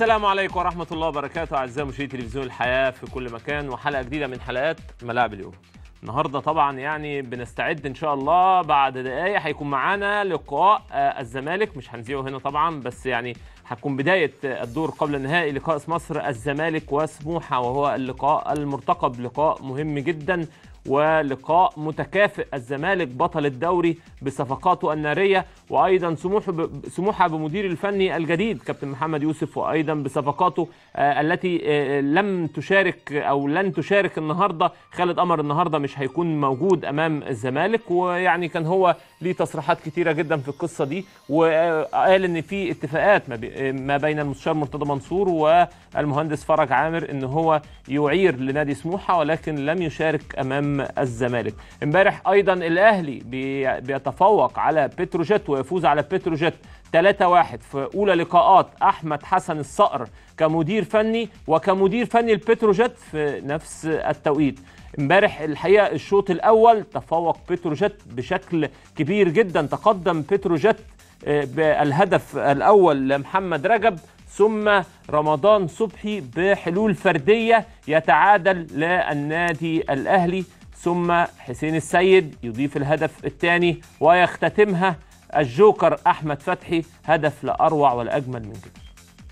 السلام عليكم ورحمة الله وبركاته أعزائي مشاهدي تلفزيون الحياة في كل مكان وحلقة جديدة من حلقات ملاعب اليوم. النهارده طبعا يعني بنستعد ان شاء الله بعد دقايق هيكون معانا لقاء آه، الزمالك مش هنذيعه هنا طبعا بس يعني هتكون بدايه آه، الدور قبل النهائي لقاء مصر الزمالك وسموحه وهو اللقاء المرتقب لقاء مهم جدا ولقاء متكافئ الزمالك بطل الدوري بصفقاته الناريه وايضا سموحه ب- سموحه بمدير الفني الجديد كابتن محمد يوسف وايضا بصفقاته آه، التي آه، لم تشارك او لن تشارك النهارده خالد قمر النهارده مش هيكون موجود امام الزمالك ويعني كان هو ليه تصريحات كتيره جدا في القصه دي وقال ان في اتفاقات ما بي- ما بين المستشار مرتضى منصور والمهندس فرج عامر ان هو يعير لنادي سموحه ولكن لم يشارك امام الزمالك امبارح ايضا الاهلي بي- بيتفوق على بتروجيت ويفوز على بتروجيت 3-1 في اولى لقاءات احمد حسن الصقر كمدير فني وكمدير فني البتروجيت في نفس التوقيت امبارح الحقيقه الشوط الاول تفوق بتروجيت بشكل كبير جدا تقدم بتروجيت آه، بالهدف الاول لمحمد رجب ثم رمضان صبحي بحلول فرديه يتعادل للنادي الاهلي ثم حسين السيد يضيف الهدف الثاني ويختتمها الجوكر احمد فتحي هدف لا اروع ولا اجمل من كده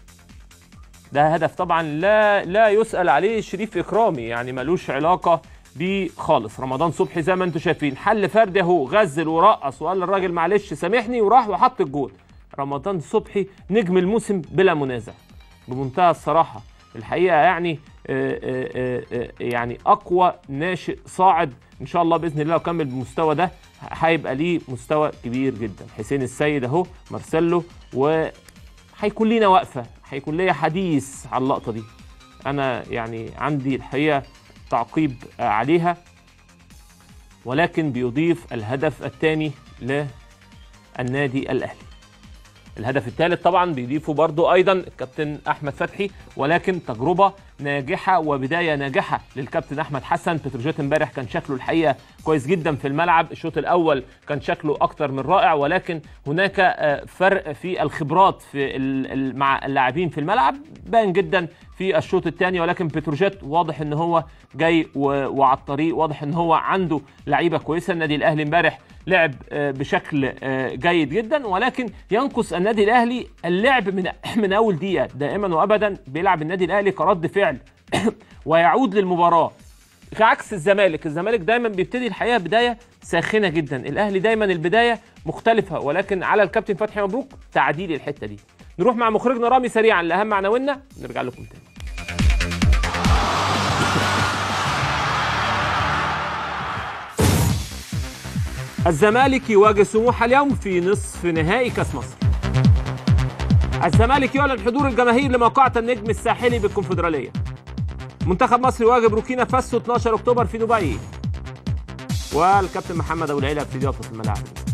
ده هدف طبعا لا لا يسأل عليه شريف إكرامي يعني ملوش علاقة بيه خالص رمضان صبحي زي ما انتم شايفين حل فردي اهو غزل ورقص وقال للراجل معلش سامحني وراح وحط الجول رمضان صبحي نجم الموسم بلا منازع بمنتهى الصراحة الحقيقة يعني آه، آه، آه، آه، يعني أقوى ناشئ صاعد إن شاء الله بإذن الله لو كمل بالمستوى ده هيبقى ليه مستوى كبير جدا حسين السيد أهو مارسيلو و هيكون لينا وقفه هيكون ليا حديث على اللقطه دي انا يعني عندي الحقيقه تعقيب آه، عليها ولكن بيضيف الهدف الثاني للنادي الاهلي الهدف الثالث طبعا بيضيفه برضو ايضا الكابتن احمد فتحي ولكن تجربه ناجحه وبدايه ناجحه للكابتن احمد حسن بتروجيت امبارح كان شكله الحقيقه كويس جدا في الملعب الشوط الاول كان شكله اكتر من رائع ولكن هناك آه، فرق في الخبرات في ال- ال- مع اللاعبين في الملعب بان جدا في الشوط الثاني ولكن بتروجيت واضح ان هو جاي و- وعلى الطريق واضح ان هو عنده لعيبه كويسه النادي الاهلي امبارح لعب آه، بشكل آه، جيد جدا ولكن ينقص النادي الاهلي اللعب من من اول دقيقه دائما وابدا بيلعب النادي الاهلي كرد فعل ويعود للمباراه كعكس الزمالك الزمالك دايما بيبتدي الحقيقه بدايه ساخنه جدا الاهلي دايما البدايه مختلفه ولكن على الكابتن فتحي مبروك تعديل الحته دي نروح مع مخرجنا رامي سريعا لاهم عناويننا نرجع لكم تاني الزمالك يواجه سموحه اليوم في نصف نهائي كاس مصر الزمالك يعلن حضور الجماهير لموقعة النجم الساحلي بالكونفدرالية منتخب مصر يواجه بوركينا فاسو 12 اكتوبر في دبي والكابتن محمد ابو العيله في ضيافه الملاعب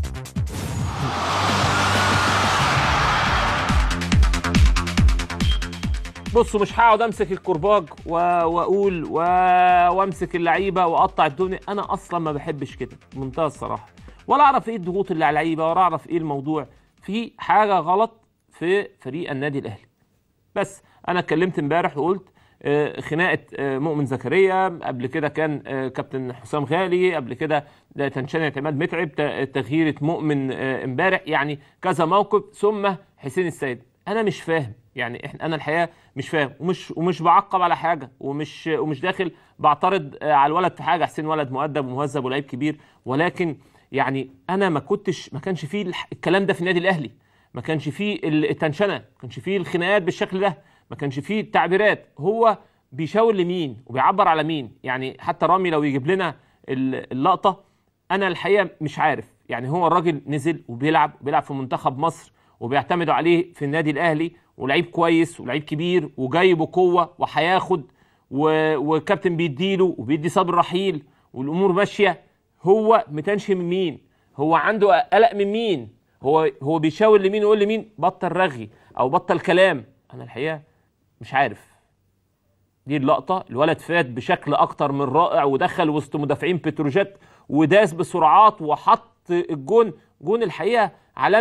بصوا مش هقعد امسك الكرباج و... واقول و... وامسك اللعيبه واقطع الدنيا انا اصلا ما بحبش كده بمنتهى الصراحه ولا اعرف ايه الضغوط اللي على اللعيبه ولا اعرف ايه الموضوع في حاجه غلط في فريق النادي الاهلي بس انا اتكلمت امبارح وقلت آه، خناقه آه، مؤمن زكريا قبل كده كان آه، كابتن حسام غالي قبل كده ده تنشان اعتماد متعب ت- تغييره مؤمن آه، امبارح يعني كذا موقف ثم حسين السيد انا مش فاهم يعني احنا انا الحقيقه مش فاهم ومش ومش بعقب على حاجه ومش ومش داخل بعترض آه، على الولد في حاجه حسين ولد مؤدب ومهذب ولاعيب كبير ولكن يعني انا ما كنتش ما كانش فيه الح- الكلام ده في النادي الاهلي ما كانش فيه ال- التنشنه ما كانش فيه الخناقات بالشكل ده ما كانش فيه التعبيرات هو بيشاور لمين وبيعبر على مين يعني حتى رامي لو يجيب لنا ال- اللقطه انا الحقيقه مش عارف يعني هو الراجل نزل وبيلعب وبيلعب في منتخب مصر وبيعتمدوا عليه في النادي الاهلي ولعيب كويس ولعيب كبير وجاي بقوه وهياخد و- وكابتن بيديله وبيدي صبر رحيل والامور ماشيه هو متنشي من مين هو عنده قلق من مين هو هو بيشاور لمين ويقول لمين بطل رغي او بطل كلام انا الحقيقه مش عارف دي اللقطه الولد فات بشكل اكتر من رائع ودخل وسط مدافعين بتروجيت وداس بسرعات وحط الجون جون الحقيقه عالمي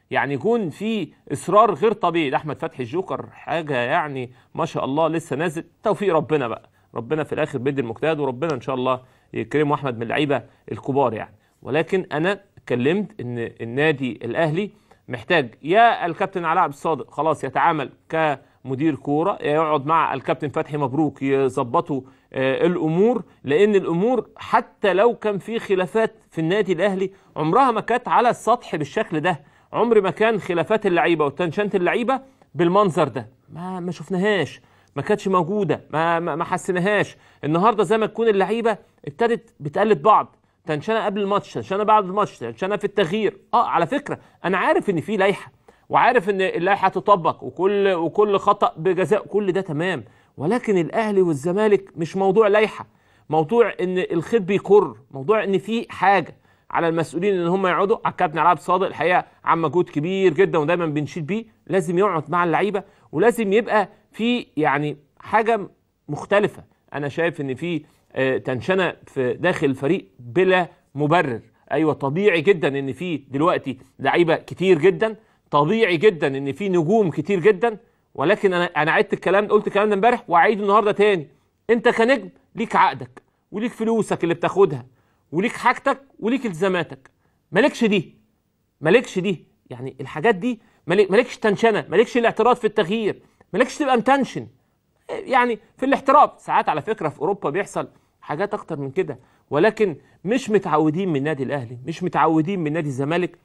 يعني يكون في اصرار غير طبيعي ده احمد فتحي الجوكر حاجه يعني ما شاء الله لسه نازل توفيق ربنا بقى ربنا في الاخر بيدي المجتهد وربنا ان شاء الله يكرمه احمد من اللعيبه الكبار يعني ولكن انا اتكلمت ان النادي الاهلي محتاج يا الكابتن علاء عبد الصادق خلاص يتعامل كمدير كوره يا يقعد مع الكابتن فتحي مبروك يظبطوا آه، الامور لان الامور حتى لو كان في خلافات في النادي الاهلي عمرها ما كانت على السطح بالشكل ده عمر ما كان خلافات اللعيبه وتنشنت اللعيبه بالمنظر ده ما ما شفناهاش ما كانتش موجوده ما ما, ما حسيناهاش النهارده زي ما تكون اللعيبه ابتدت بتقلد بعض تنشنه قبل الماتش تنشنه بعد الماتش تنشنه في التغيير اه على فكره انا عارف ان في لائحه وعارف ان اللائحه تطبق وكل وكل خطا بجزاء كل ده تمام ولكن الاهلي والزمالك مش موضوع لائحه موضوع ان الخيط بيكر موضوع ان في حاجه على المسؤولين ان هم يقعدوا على الكابتن علاء صادق الحقيقه عم مجهود كبير جدا ودايما بنشيد بيه لازم يقعد مع اللعيبه ولازم يبقى في يعني حاجه مختلفه انا شايف ان في آه، تنشنه في داخل الفريق بلا مبرر ايوه طبيعي جدا ان في دلوقتي لعيبه كتير جدا طبيعي جدا ان في نجوم كتير جدا ولكن انا انا عدت الكلام قلت الكلام ده امبارح واعيده النهارده تاني انت كنجم ليك عقدك وليك فلوسك اللي بتاخدها وليك حاجتك وليك التزاماتك مالكش دي مالكش دي يعني الحاجات دي مالك- مالكش تنشنه مالكش الاعتراض في التغيير مالكش تبقى متنشن يعني في الاحتراف ساعات على فكره في اوروبا بيحصل حاجات اكتر من كده ولكن مش متعودين من النادي الاهلي مش متعودين من نادي الزمالك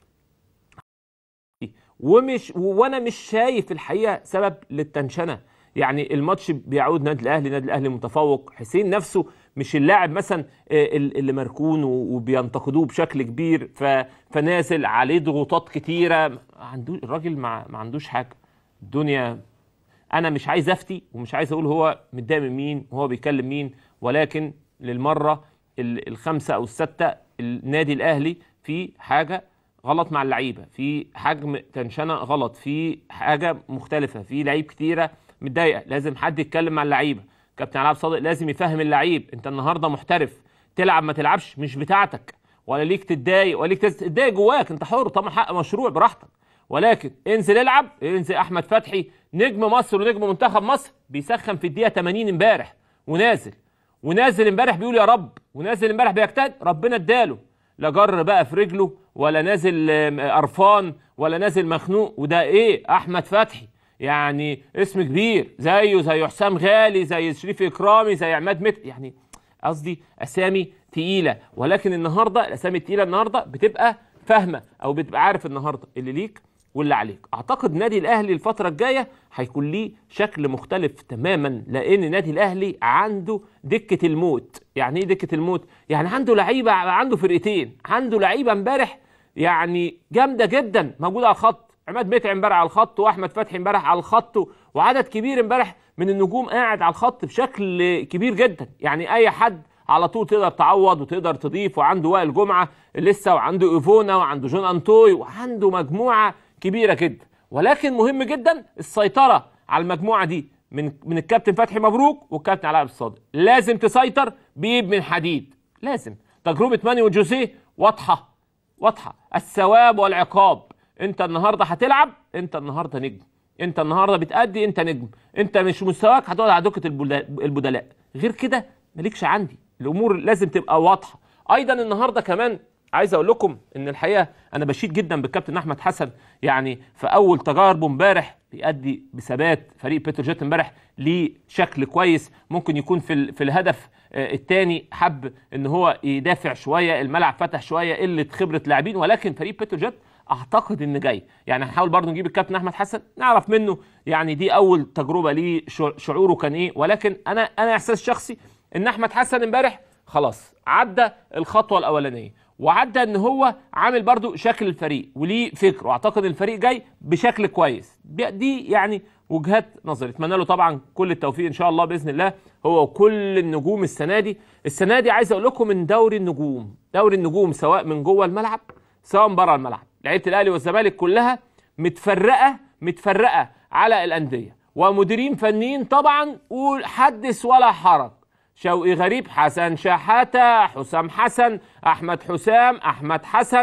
ومش وانا مش شايف الحقيقه سبب للتنشنه يعني الماتش بيعود نادي الاهلي نادي الاهلي متفوق حسين نفسه مش اللاعب مثلا آه، اللي مركون وبينتقدوه بشكل كبير ف- فنازل عليه ضغوطات كتيره ما عنده الراجل ما ما عندوش حاجه الدنيا انا مش عايز افتي ومش عايز اقول هو متضايق من مين وهو بيكلم مين ولكن للمره ال- الخامسه او السادسه النادي الاهلي في حاجه غلط مع اللعيبه في حجم تنشنه غلط في حاجه مختلفه في لعيب كتيره متضايقه لازم حد يتكلم مع اللعيبه كابتن علاء صادق لازم يفهم اللعيب انت النهارده محترف تلعب ما تلعبش مش بتاعتك ولا ليك تتضايق ولا ليك تتضايق جواك انت حر طبعا حق مشروع براحتك ولكن انزل العب انزل احمد فتحي نجم مصر ونجم منتخب مصر بيسخن في الدقيقه 80 امبارح ونازل ونازل امبارح بيقول يا رب ونازل امبارح بيجتهد ربنا اداله لا جر بقى في رجله ولا نازل آم، قرفان ولا نازل مخنوق وده ايه احمد فتحي يعني اسم كبير زيه زي حسام غالي زي شريف اكرامي زي عماد مت يعني قصدي اسامي تقيله ولكن النهارده الاسامي التقيله النهارده بتبقى فاهمه او بتبقى عارف النهارده اللي ليك واللي عليك اعتقد نادي الاهلي الفتره الجايه هيكون ليه شكل مختلف تماما لان نادي الاهلي عنده دكه الموت يعني ايه دكه الموت يعني عنده لعيبه عنده فرقتين عنده لعيبه امبارح يعني جامده جدا موجوده على الخط عماد متعب امبارح على الخط واحمد فتحي امبارح على الخط وعدد كبير امبارح من النجوم قاعد على الخط بشكل كبير جدا يعني اي حد على طول تقدر تعوض وتقدر تضيف وعنده وائل جمعه لسه وعنده ايفونا وعنده جون انتوي وعنده مجموعه كبيره جدا ولكن مهم جدا السيطره على المجموعه دي من من الكابتن فتحي مبروك والكابتن علاء عبد الصادق لازم تسيطر بايد من حديد لازم تجربه ماني وجوزيه واضحه واضحه الثواب والعقاب انت النهارده هتلعب انت النهارده نجم انت النهارده بتأدي انت نجم انت مش مستواك هتقعد على دكه البدا- البدلاء غير كده مالكش عندي الامور لازم تبقى واضحه ايضا النهارده كمان عايز اقول لكم ان الحقيقه انا بشيد جدا بالكابتن احمد حسن يعني في اول تجاربه امبارح بيأدي بثبات فريق بتروجيت امبارح ليه شكل كويس ممكن يكون في ال- في الهدف الثاني حب ان هو يدافع شويه الملعب فتح شويه قله خبره لاعبين ولكن فريق بتروجيت اعتقد ان جاي يعني هنحاول برضه نجيب الكابتن احمد حسن نعرف منه يعني دي اول تجربه ليه شع- شعوره كان ايه ولكن انا انا احساس شخصي ان احمد حسن امبارح خلاص عدى الخطوه الاولانيه وعدى ان هو عامل برضو شكل الفريق وليه فكر واعتقد الفريق جاي بشكل كويس دي- دي يعني وجهات نظري اتمنى له طبعا كل التوفيق ان شاء الله باذن الله هو وكل النجوم السنه دي السنه دي عايز اقول لكم من دوري النجوم دوري النجوم سواء من جوه الملعب سواء من بره الملعب لعيبه الاهلي والزمالك كلها متفرقه متفرقه على الانديه ومديرين فنيين طبعا وحدث ولا حرج شوقي غريب حسن شحاته حسام حسن احمد حسام احمد حسن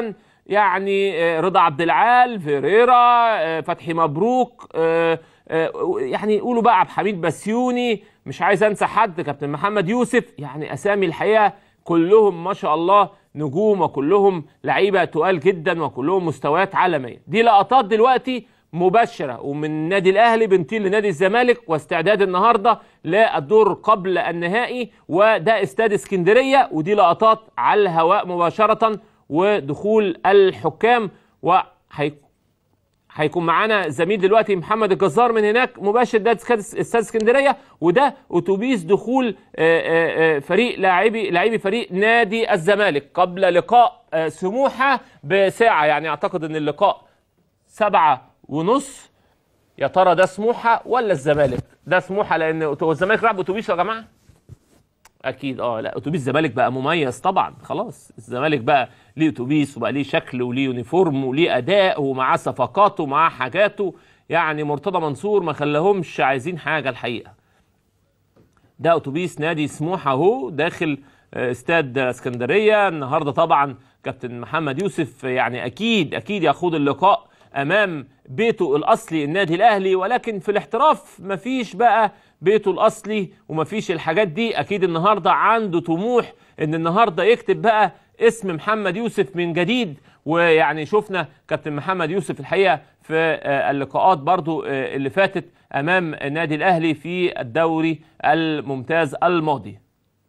يعني آه، رضا عبد العال فيريرا آه، فتحي مبروك آه، آه، يعني يقولوا بقى عبد الحميد بسيوني مش عايز انسى حد كابتن محمد يوسف يعني اسامي الحقيقه كلهم ما شاء الله نجوم وكلهم لعيبه تقال جدا وكلهم مستويات عالميه دي لقطات دلوقتي مباشره ومن النادي الاهلي بنطير لنادي الزمالك واستعداد النهارده للدور قبل النهائي وده استاد اسكندريه ودي لقطات على الهواء مباشره ودخول الحكام وهي هيكون معانا زميل دلوقتي محمد الجزار من هناك مباشر ده استاد استاد اسكندريه وده اتوبيس دخول آه، آه، آه، فريق لاعبي لاعبي فريق نادي الزمالك قبل لقاء آه، سموحه بساعه يعني اعتقد ان اللقاء سبعة ونص يا ترى ده سموحه ولا الزمالك ده سموحه لان هو الزمالك راح باتوبيس يا جماعه اكيد اه لا اتوبيس الزمالك بقى مميز طبعا خلاص الزمالك بقى ليه اتوبيس وبقى ليه شكل وليه يونيفورم وليه اداء ومعاه صفقاته ومعاه حاجاته يعني مرتضى منصور ما خلاهمش عايزين حاجه الحقيقه ده اتوبيس نادي سموحه اهو داخل آه، استاد اسكندريه النهارده طبعا كابتن محمد يوسف يعني اكيد اكيد يخوض اللقاء امام بيته الاصلي النادي الاهلي ولكن في الاحتراف مفيش بقى بيته الاصلي ومفيش الحاجات دي اكيد النهارده عنده طموح ان النهارده يكتب بقى اسم محمد يوسف من جديد ويعني شفنا كابتن محمد يوسف الحقيقه في آه، اللقاءات برضو آه، اللي فاتت امام النادي الاهلي في الدوري الممتاز الماضي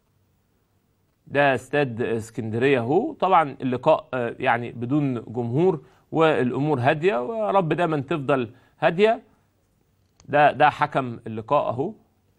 ده استاد اسكندريه اهو طبعا اللقاء آه، يعني بدون جمهور والامور هاديه ويا رب دايما تفضل هاديه ده ده حكم اللقاء اهو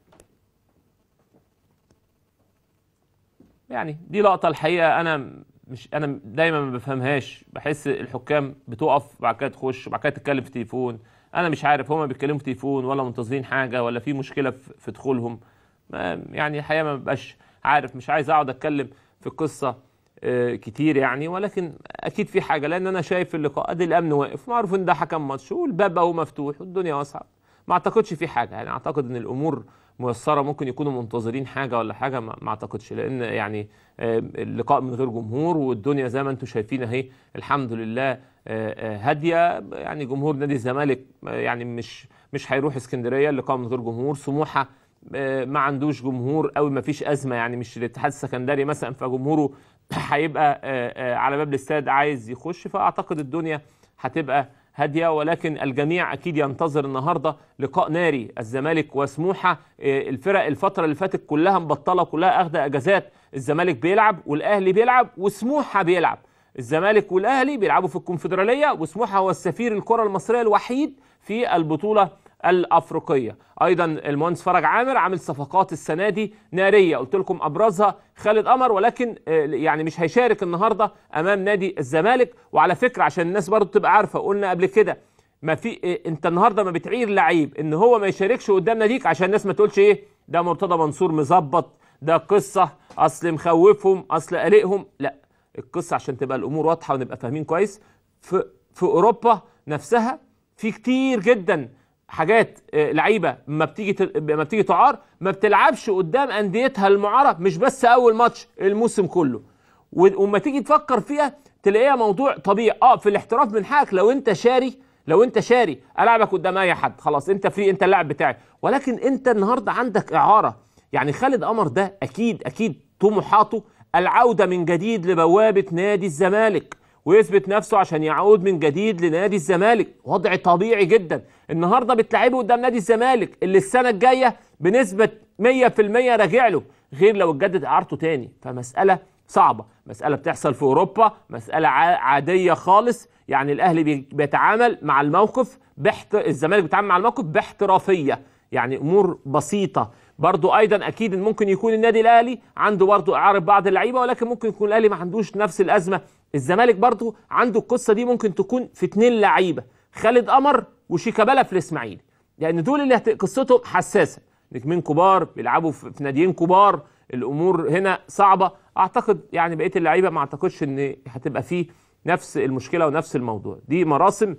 يعني دي لقطه الحقيقه انا مش انا دايما ما بفهمهاش بحس الحكام بتقف بعد كده تخش بعد كده تتكلم في تليفون انا مش عارف هما بيتكلموا في تليفون ولا منتظرين حاجه ولا في مشكله في في دخولهم ما- يعني الحقيقه ما ببقاش عارف مش عايز اقعد اتكلم في القصه آه، كتير يعني ولكن اكيد في حاجه لان انا شايف اللقاء ادي الامن واقف معروف ان ده حكم ماتش والباب اهو مفتوح والدنيا واسعه ما اعتقدش في حاجه يعني اعتقد ان الامور ميسره ممكن يكونوا منتظرين حاجه ولا حاجه ما ما اعتقدش لان يعني آه، اللقاء من غير جمهور والدنيا زي ما انتم شايفين اهي الحمد لله آه، آه، هاديه يعني جمهور نادي الزمالك آه، يعني مش مش هيروح اسكندريه اللقاء من غير جمهور سموحه آه، ما عندوش جمهور قوي ما فيش ازمه يعني مش الاتحاد السكندري مثلا فجمهوره هيبقى آه، آه، على باب الاستاد عايز يخش فاعتقد الدنيا هتبقى هاديه ولكن الجميع اكيد ينتظر النهارده لقاء ناري الزمالك وسموحه آه، الفرق الفتره اللي فاتت كلها مبطله كلها اخذه اجازات الزمالك بيلعب والاهلي بيلعب وسموحه بيلعب الزمالك والاهلي بيلعبوا في الكونفدراليه وسموحه هو السفير الكره المصريه الوحيد في البطوله الافريقيه ايضا المهندس فرج عامر عامل صفقات السنه دي ناريه قلت لكم ابرزها خالد قمر ولكن آه، يعني مش هيشارك النهارده امام نادي الزمالك وعلى فكره عشان الناس برضو تبقى عارفه قلنا قبل كده ما في إيه انت النهارده ما بتعير لعيب ان هو ما يشاركش قدام ناديك عشان الناس ما تقولش ايه ده مرتضى منصور مظبط ده قصه اصل مخوفهم اصل قلقهم لا القصه عشان تبقى الامور واضحه ونبقى فاهمين كويس في في اوروبا نفسها في كتير جدا حاجات آه، لعيبه ما بتيجي ت- ما بتيجي تعار ما بتلعبش قدام انديتها المعاره مش بس اول ماتش الموسم كله و- وما تيجي تفكر فيها تلاقيها موضوع طبيعي اه في الاحتراف من حقك لو انت شاري لو انت شاري العبك قدام اي حد خلاص انت فري انت اللاعب بتاعي ولكن انت النهارده عندك اعاره يعني خالد قمر ده اكيد اكيد طموحاته العوده من جديد لبوابه نادي الزمالك ويثبت نفسه عشان يعود من جديد لنادي الزمالك وضع طبيعي جدا النهارده بتلعبه قدام نادي الزمالك اللي السنه الجايه بنسبه 100% راجع له غير لو اتجدد اعارته تاني فمساله صعبه مساله بتحصل في اوروبا مساله ع- عاديه خالص يعني الاهلي بي- بيتعامل مع الموقف بحت... الزمالك بيتعامل مع الموقف باحترافيه يعني امور بسيطه برضو ايضا اكيد إن ممكن يكون النادي الاهلي عنده برضو اعاره بعض اللعيبه ولكن ممكن يكون الاهلي ما عندوش نفس الازمه الزمالك برضو عنده القصه دي ممكن تكون في اتنين لعيبه خالد قمر وشيكابالا في الاسماعيلي لان دول اللي هت- قصتهم حساسه نجمين كبار بيلعبوا في في ناديين كبار الامور هنا صعبه اعتقد يعني بقيه اللعيبه ما اعتقدش ان هتبقى فيه نفس المشكله ونفس الموضوع دي مراسم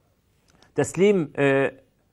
تسليم آه،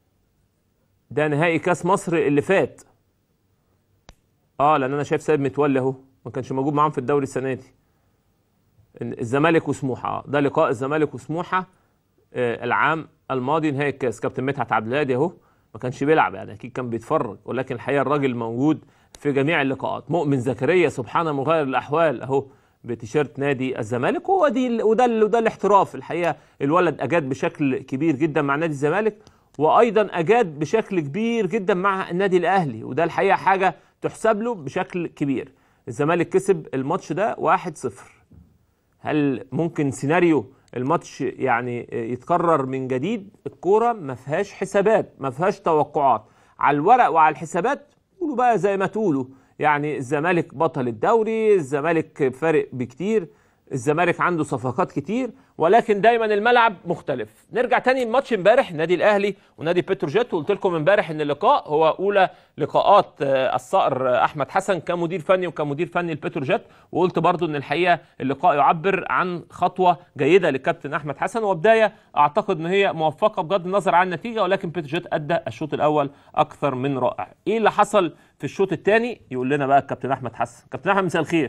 ده نهائي كاس مصر اللي فات اه لان انا شايف سيد متولي اهو ما كانش موجود معاهم في الدوري السنه دي الزمالك وسموحه ده لقاء الزمالك وسموحه آه، العام الماضي نهائي الكاس كابتن مدحت عبد الهادي اهو ما كانش بيلعب يعني اكيد كان بيتفرج ولكن الحقيقه الراجل موجود في جميع اللقاءات مؤمن زكريا سبحانه مغير الاحوال اهو بتيشيرت نادي الزمالك وهو دي وده وده الاحتراف الحقيقه الولد اجاد بشكل كبير جدا مع نادي الزمالك وايضا اجاد بشكل كبير جدا مع النادي الاهلي وده الحقيقه حاجه تحسب له بشكل كبير الزمالك كسب الماتش ده 1-0 هل ممكن سيناريو الماتش يعني يتكرر من جديد الكوره ما فيهاش حسابات ما فيهاش توقعات على الورق وعلى الحسابات قولوا بقى زي ما تقولوا يعني الزمالك بطل الدوري الزمالك فارق بكتير الزمالك عنده صفقات كتير ولكن دايما الملعب مختلف نرجع تاني الماتش امبارح نادي الاهلي ونادي بتروجيت وقلت لكم امبارح ان اللقاء هو اولى لقاءات آه، الصقر احمد حسن كمدير فني وكمدير فني لبتروجيت وقلت برضو ان الحقيقه اللقاء يعبر عن خطوه جيده للكابتن احمد حسن وبدايه اعتقد ان هي موفقه بغض النظر عن النتيجه ولكن بتروجيت ادى الشوط الاول اكثر من رائع ايه اللي حصل في الشوط الثاني يقول لنا بقى الكابتن احمد حسن كابتن احمد مساء الخير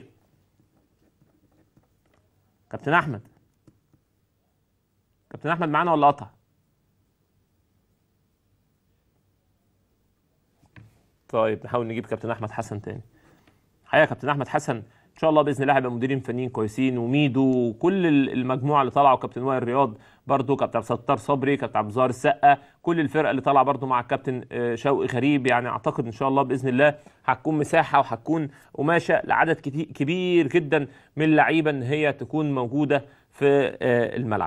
كابتن احمد كابتن احمد معانا ولا قطع طيب نحاول نجيب كابتن احمد حسن تاني حقيقه كابتن احمد حسن ان شاء الله باذن الله هيبقى مديرين فنيين كويسين وميدو وكل المجموعه اللي طالعه وكابتن وائل رياض برضه كابتن عبد الستار صبري كابتن عبد الظاهر السقا كل الفرقه اللي طالعه برضه مع الكابتن آه، شوقي غريب يعني اعتقد ان شاء الله باذن الله هتكون مساحه وهتكون قماشه لعدد كبير جدا من اللعيبه ان هي تكون موجوده في آه، الملعب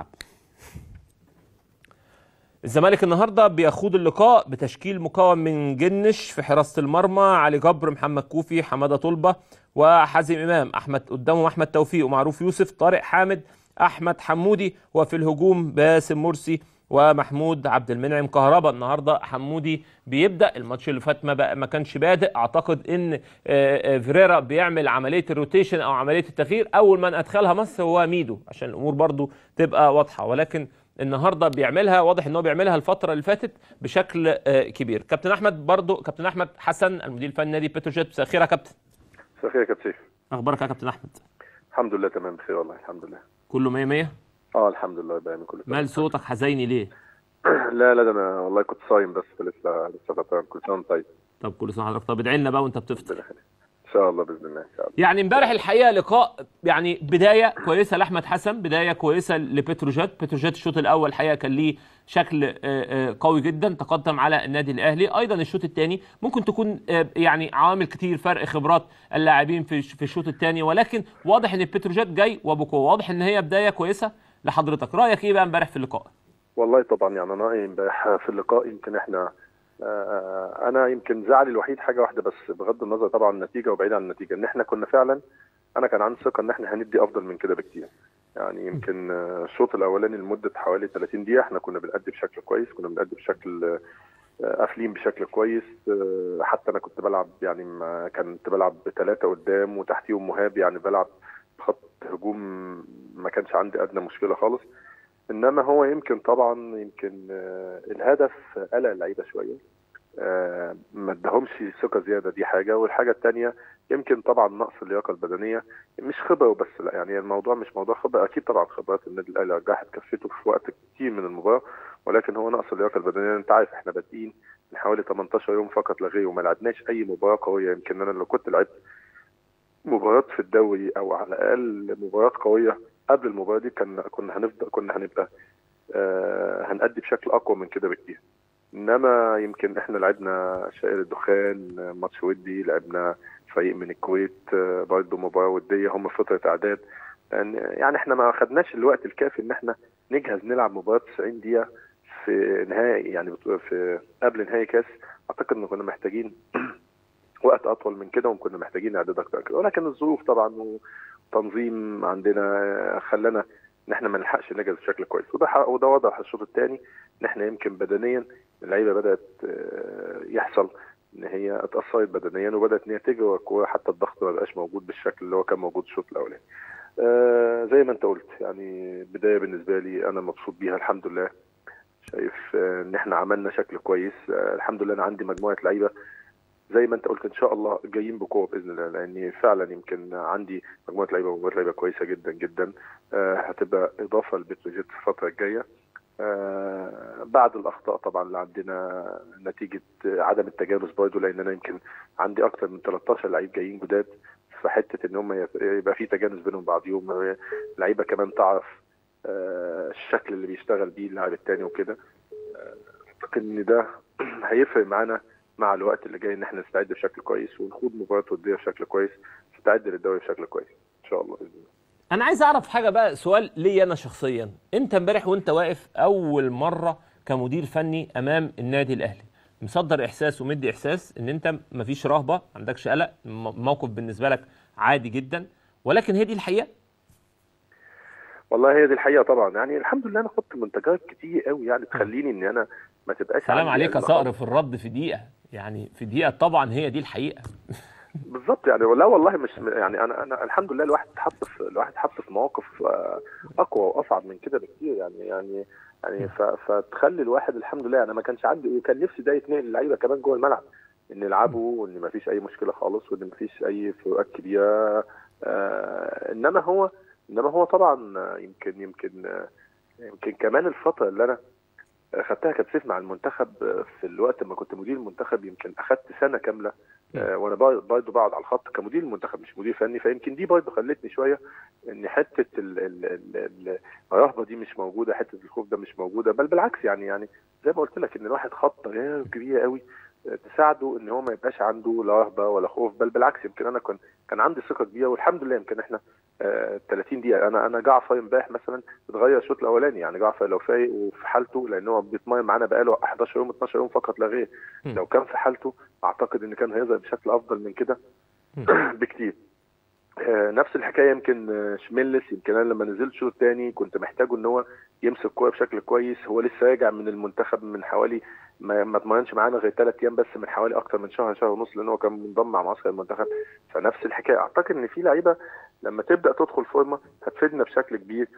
الزمالك النهارده بيخوض اللقاء بتشكيل مكون من جنش في حراسه المرمى علي جبر محمد كوفي حماده طلبه وحازم امام احمد قدامهم احمد توفيق ومعروف يوسف طارق حامد احمد حمودي وفي الهجوم باسم مرسي ومحمود عبد المنعم كهربا النهارده حمودي بيبدا الماتش اللي فات ما, بقى ما كانش بادئ اعتقد ان آه، آه، فيريرا بيعمل عمليه الروتيشن او عمليه التغيير اول من ادخلها مصر هو ميدو عشان الامور برضو تبقى واضحه ولكن النهارده بيعملها واضح ان هو بيعملها الفتره اللي فاتت بشكل آه، كبير كابتن احمد برضو كابتن احمد حسن المدير الفني نادي بتروجيت مساء الخير يا كابتن مساء الخير يا كابتن سيف اخبارك يا كابتن احمد الحمد لله تمام بخير والله الحمد لله كله 100 100 اه الحمد لله بقى كله مال صوتك حزيني ليه لا لا ده انا والله كنت صايم بس لسه لسه فطران كل سنه طيب طب كل سنه حضرتك طب ادعي لنا بقى وانت بتفطر ان شاء الله باذن الله ان شاء الله يعني امبارح الحقيقه لقاء يعني بدايه كويسه لاحمد حسن بدايه كويسه لبتروجيت بتروجيت الشوط الاول الحقيقه كان ليه شكل آه، آه، قوي جدا تقدم على النادي الاهلي ايضا الشوط الثاني ممكن تكون آه، يعني عوامل كتير فرق خبرات اللاعبين في في الشوط الثاني ولكن واضح ان بتروجيت جاي وبقوه واضح ان هي بدايه كويسه لحضرتك رايك ايه بقى امبارح في اللقاء والله طبعا يعني انا رايي امبارح في اللقاء يمكن احنا آه، انا يمكن زعلي الوحيد حاجه واحده بس بغض النظر طبعا النتيجه وبعيد عن النتيجه ان احنا كنا فعلا انا كان عندي ثقه ان احنا هندي افضل من كده بكتير يعني يمكن آه، الشوط الاولاني لمده حوالي 30 دقيقه احنا كنا بنأدي بشكل كويس كنا بنأدي بشكل آه، قافلين بشكل كويس حتى انا كنت بلعب يعني ما كنت بلعب بثلاثه قدام وتحتيهم مهاب يعني بلعب خط هجوم ما كانش عندي ادنى مشكله خالص انما هو يمكن طبعا يمكن آه، الهدف قلق اللعيبه شويه آه، ما ادهمش ثقه زياده دي حاجه والحاجه الثانيه يمكن طبعا نقص اللياقه البدنيه مش خبره وبس لا يعني الموضوع مش موضوع خبره اكيد طبعا خبرات النادي الاهلي رجحت كفته في وقت كتير من المباراه ولكن هو نقص اللياقه البدنيه انت عارف احنا بادئين من حوالي 18 يوم فقط لا غير وما لعبناش اي مباراه قويه يمكن انا لو كنت لعبت مباراه في الدوري او على الاقل مباراه قويه قبل المباراه دي كان كنا هنفضل كنا هنبقى آه هنأدي بشكل اقوى من كده بكتير انما يمكن احنا لعبنا شائر الدخان ماتش ودي لعبنا فريق من الكويت آه برضه مباراه وديه هم فتره اعداد يعني احنا ما خدناش الوقت الكافي ان احنا نجهز نلعب مباراه 90 دقيقه في نهائي يعني في قبل نهائي كاس اعتقد ان كنا محتاجين وقت اطول من كده وكنا محتاجين اعداد اكتر كده ولكن الظروف طبعا وتنظيم عندنا خلانا ان احنا ما نلحقش نجهز بشكل كويس وده وده واضح الشوط الثاني ان احنا يمكن بدنيا اللعيبه بدات آه، يحصل ان هي اتاثرت بدنيا وبدات ان هي تجري الكوره حتى الضغط ما بقاش موجود بالشكل اللي هو كان موجود الشوط الاولاني. آه زي ما انت قلت يعني بدايه بالنسبه لي انا مبسوط بيها الحمد لله شايف آه ان احنا عملنا شكل كويس آه الحمد لله انا عندي مجموعه لعيبه زي ما انت قلت ان شاء الله جايين بقوه باذن الله لاني فعلا يمكن عندي مجموعه لعيبه ومجموعه لعيبه كويسه جدا جدا آه، هتبقى اضافه لبتروجيت في الفتره الجايه آه، بعد الاخطاء طبعا اللي عندنا نتيجه عدم التجانس برضه لان انا يمكن عندي اكتر من 13 لعيب جايين جداد في حته ان هم يت- يبقى في تجانس بينهم بعضهم لعيبه كمان تعرف آه، الشكل اللي بيشتغل بيه اللاعب التاني وكده آه، اعتقد ان ده هيفرق معانا مع الوقت اللي جاي ان احنا نستعد بشكل كويس ونخوض مباراه وديه بشكل كويس نستعد للدوري بشكل كويس ان شاء الله باذن الله انا عايز اعرف حاجه بقى سؤال لي انا شخصيا انت امبارح وانت واقف اول مره كمدير فني امام النادي الاهلي مصدر احساس ومدي احساس ان انت مفيش رهبه ما عندكش قلق م- موقف بالنسبه لك عادي جدا ولكن هي دي الحقيقه والله هي دي الحقيقه طبعا يعني الحمد لله انا خدت منتجات كتير قوي يعني تخليني ان انا ما تبقاش سلام عندي عليك يا قلق صقر في الرد في دقيقه يعني في دقيقه طبعا هي دي الحقيقه بالظبط يعني لا والله مش يعني انا انا الحمد لله الواحد اتحط في الواحد اتحط في مواقف آه، اقوى واصعب من كده بكتير يعني يعني يعني ف- فتخلي الواحد الحمد لله انا ما كانش عندي وكان نفسي ده يتنقل للعيبه كمان جوه الملعب ان يلعبوا وان ما فيش اي مشكله خالص وان ما فيش اي فروقات كبيره آه انما هو انما هو طبعا آه، يمكن يمكن آه، يمكن كمان الفتره اللي انا خدتها كتسيف مع المنتخب آه، في الوقت ما كنت مدير المنتخب يمكن اخدت سنه كامله آه، وانا برضه بقعد على الخط كمدير المنتخب مش مدير فني فيمكن دي برضه خلتني شويه ان حته ال- ال- ال- ال- الرهبه دي مش موجوده حته الخوف ده مش موجوده بل بالعكس يعني يعني زي ما قلت لك ان الواحد خط تغيير كبيره قوي آه، تساعده ان هو ما يبقاش عنده لا رهبه ولا خوف بل بالعكس يمكن انا كان كان عندي ثقه كبيره والحمد لله يمكن احنا آه، 30 دقيقه انا انا جعفر امبارح مثلا اتغير الشوط الاولاني يعني جعفر لو فايق وفي حالته لان هو بيتمرن معانا بقاله 11 يوم 12 يوم فقط لا غير م. لو كان في حالته اعتقد ان كان هيظهر بشكل افضل من كده بكتير آه، نفس الحكايه يمكن آه، شميلس يمكن انا لما نزلت شوط تاني كنت محتاجه ان هو يمسك كوره بشكل كويس هو لسه راجع من المنتخب من حوالي ما ما اتمرنش معانا غير ثلاث ايام بس من حوالي اكتر من شهر شهر ونص لان هو كان منضم مع معسكر المنتخب فنفس الحكايه اعتقد ان في لعيبه لما تبدا تدخل فورمه هتفيدنا بشكل كبير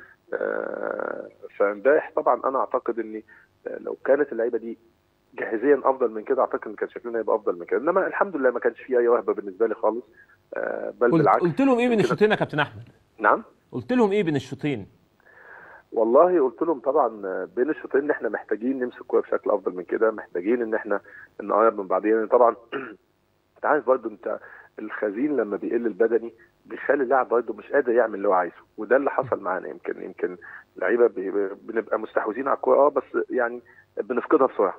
آه، فامبارح طبعا انا اعتقد ان آه، لو كانت اللعيبه دي جاهزيا افضل من كده اعتقد ان كان شكلنا هيبقى افضل من كده انما الحمد لله ما كانش في اي وهبه بالنسبه لي خالص آه، بل قلت, بالعكس قلت لهم ايه بين كده- الشوطين يا كابتن احمد نعم قلت لهم ايه بين الشوطين والله قلت لهم طبعا بين الشوطين ان احنا محتاجين نمسك كوره بشكل افضل من كده محتاجين ان احنا نقرب من بعضينا لأن طبعا انت عارف برضه انت الخزين لما بيقل البدني بيخلي اللاعب برضه مش قادر يعمل اللي هو عايزه وده اللي حصل معانا يمكن يمكن لعيبه بي- بنبقى مستحوذين على الكوره اه بس يعني بنفقدها بسرعه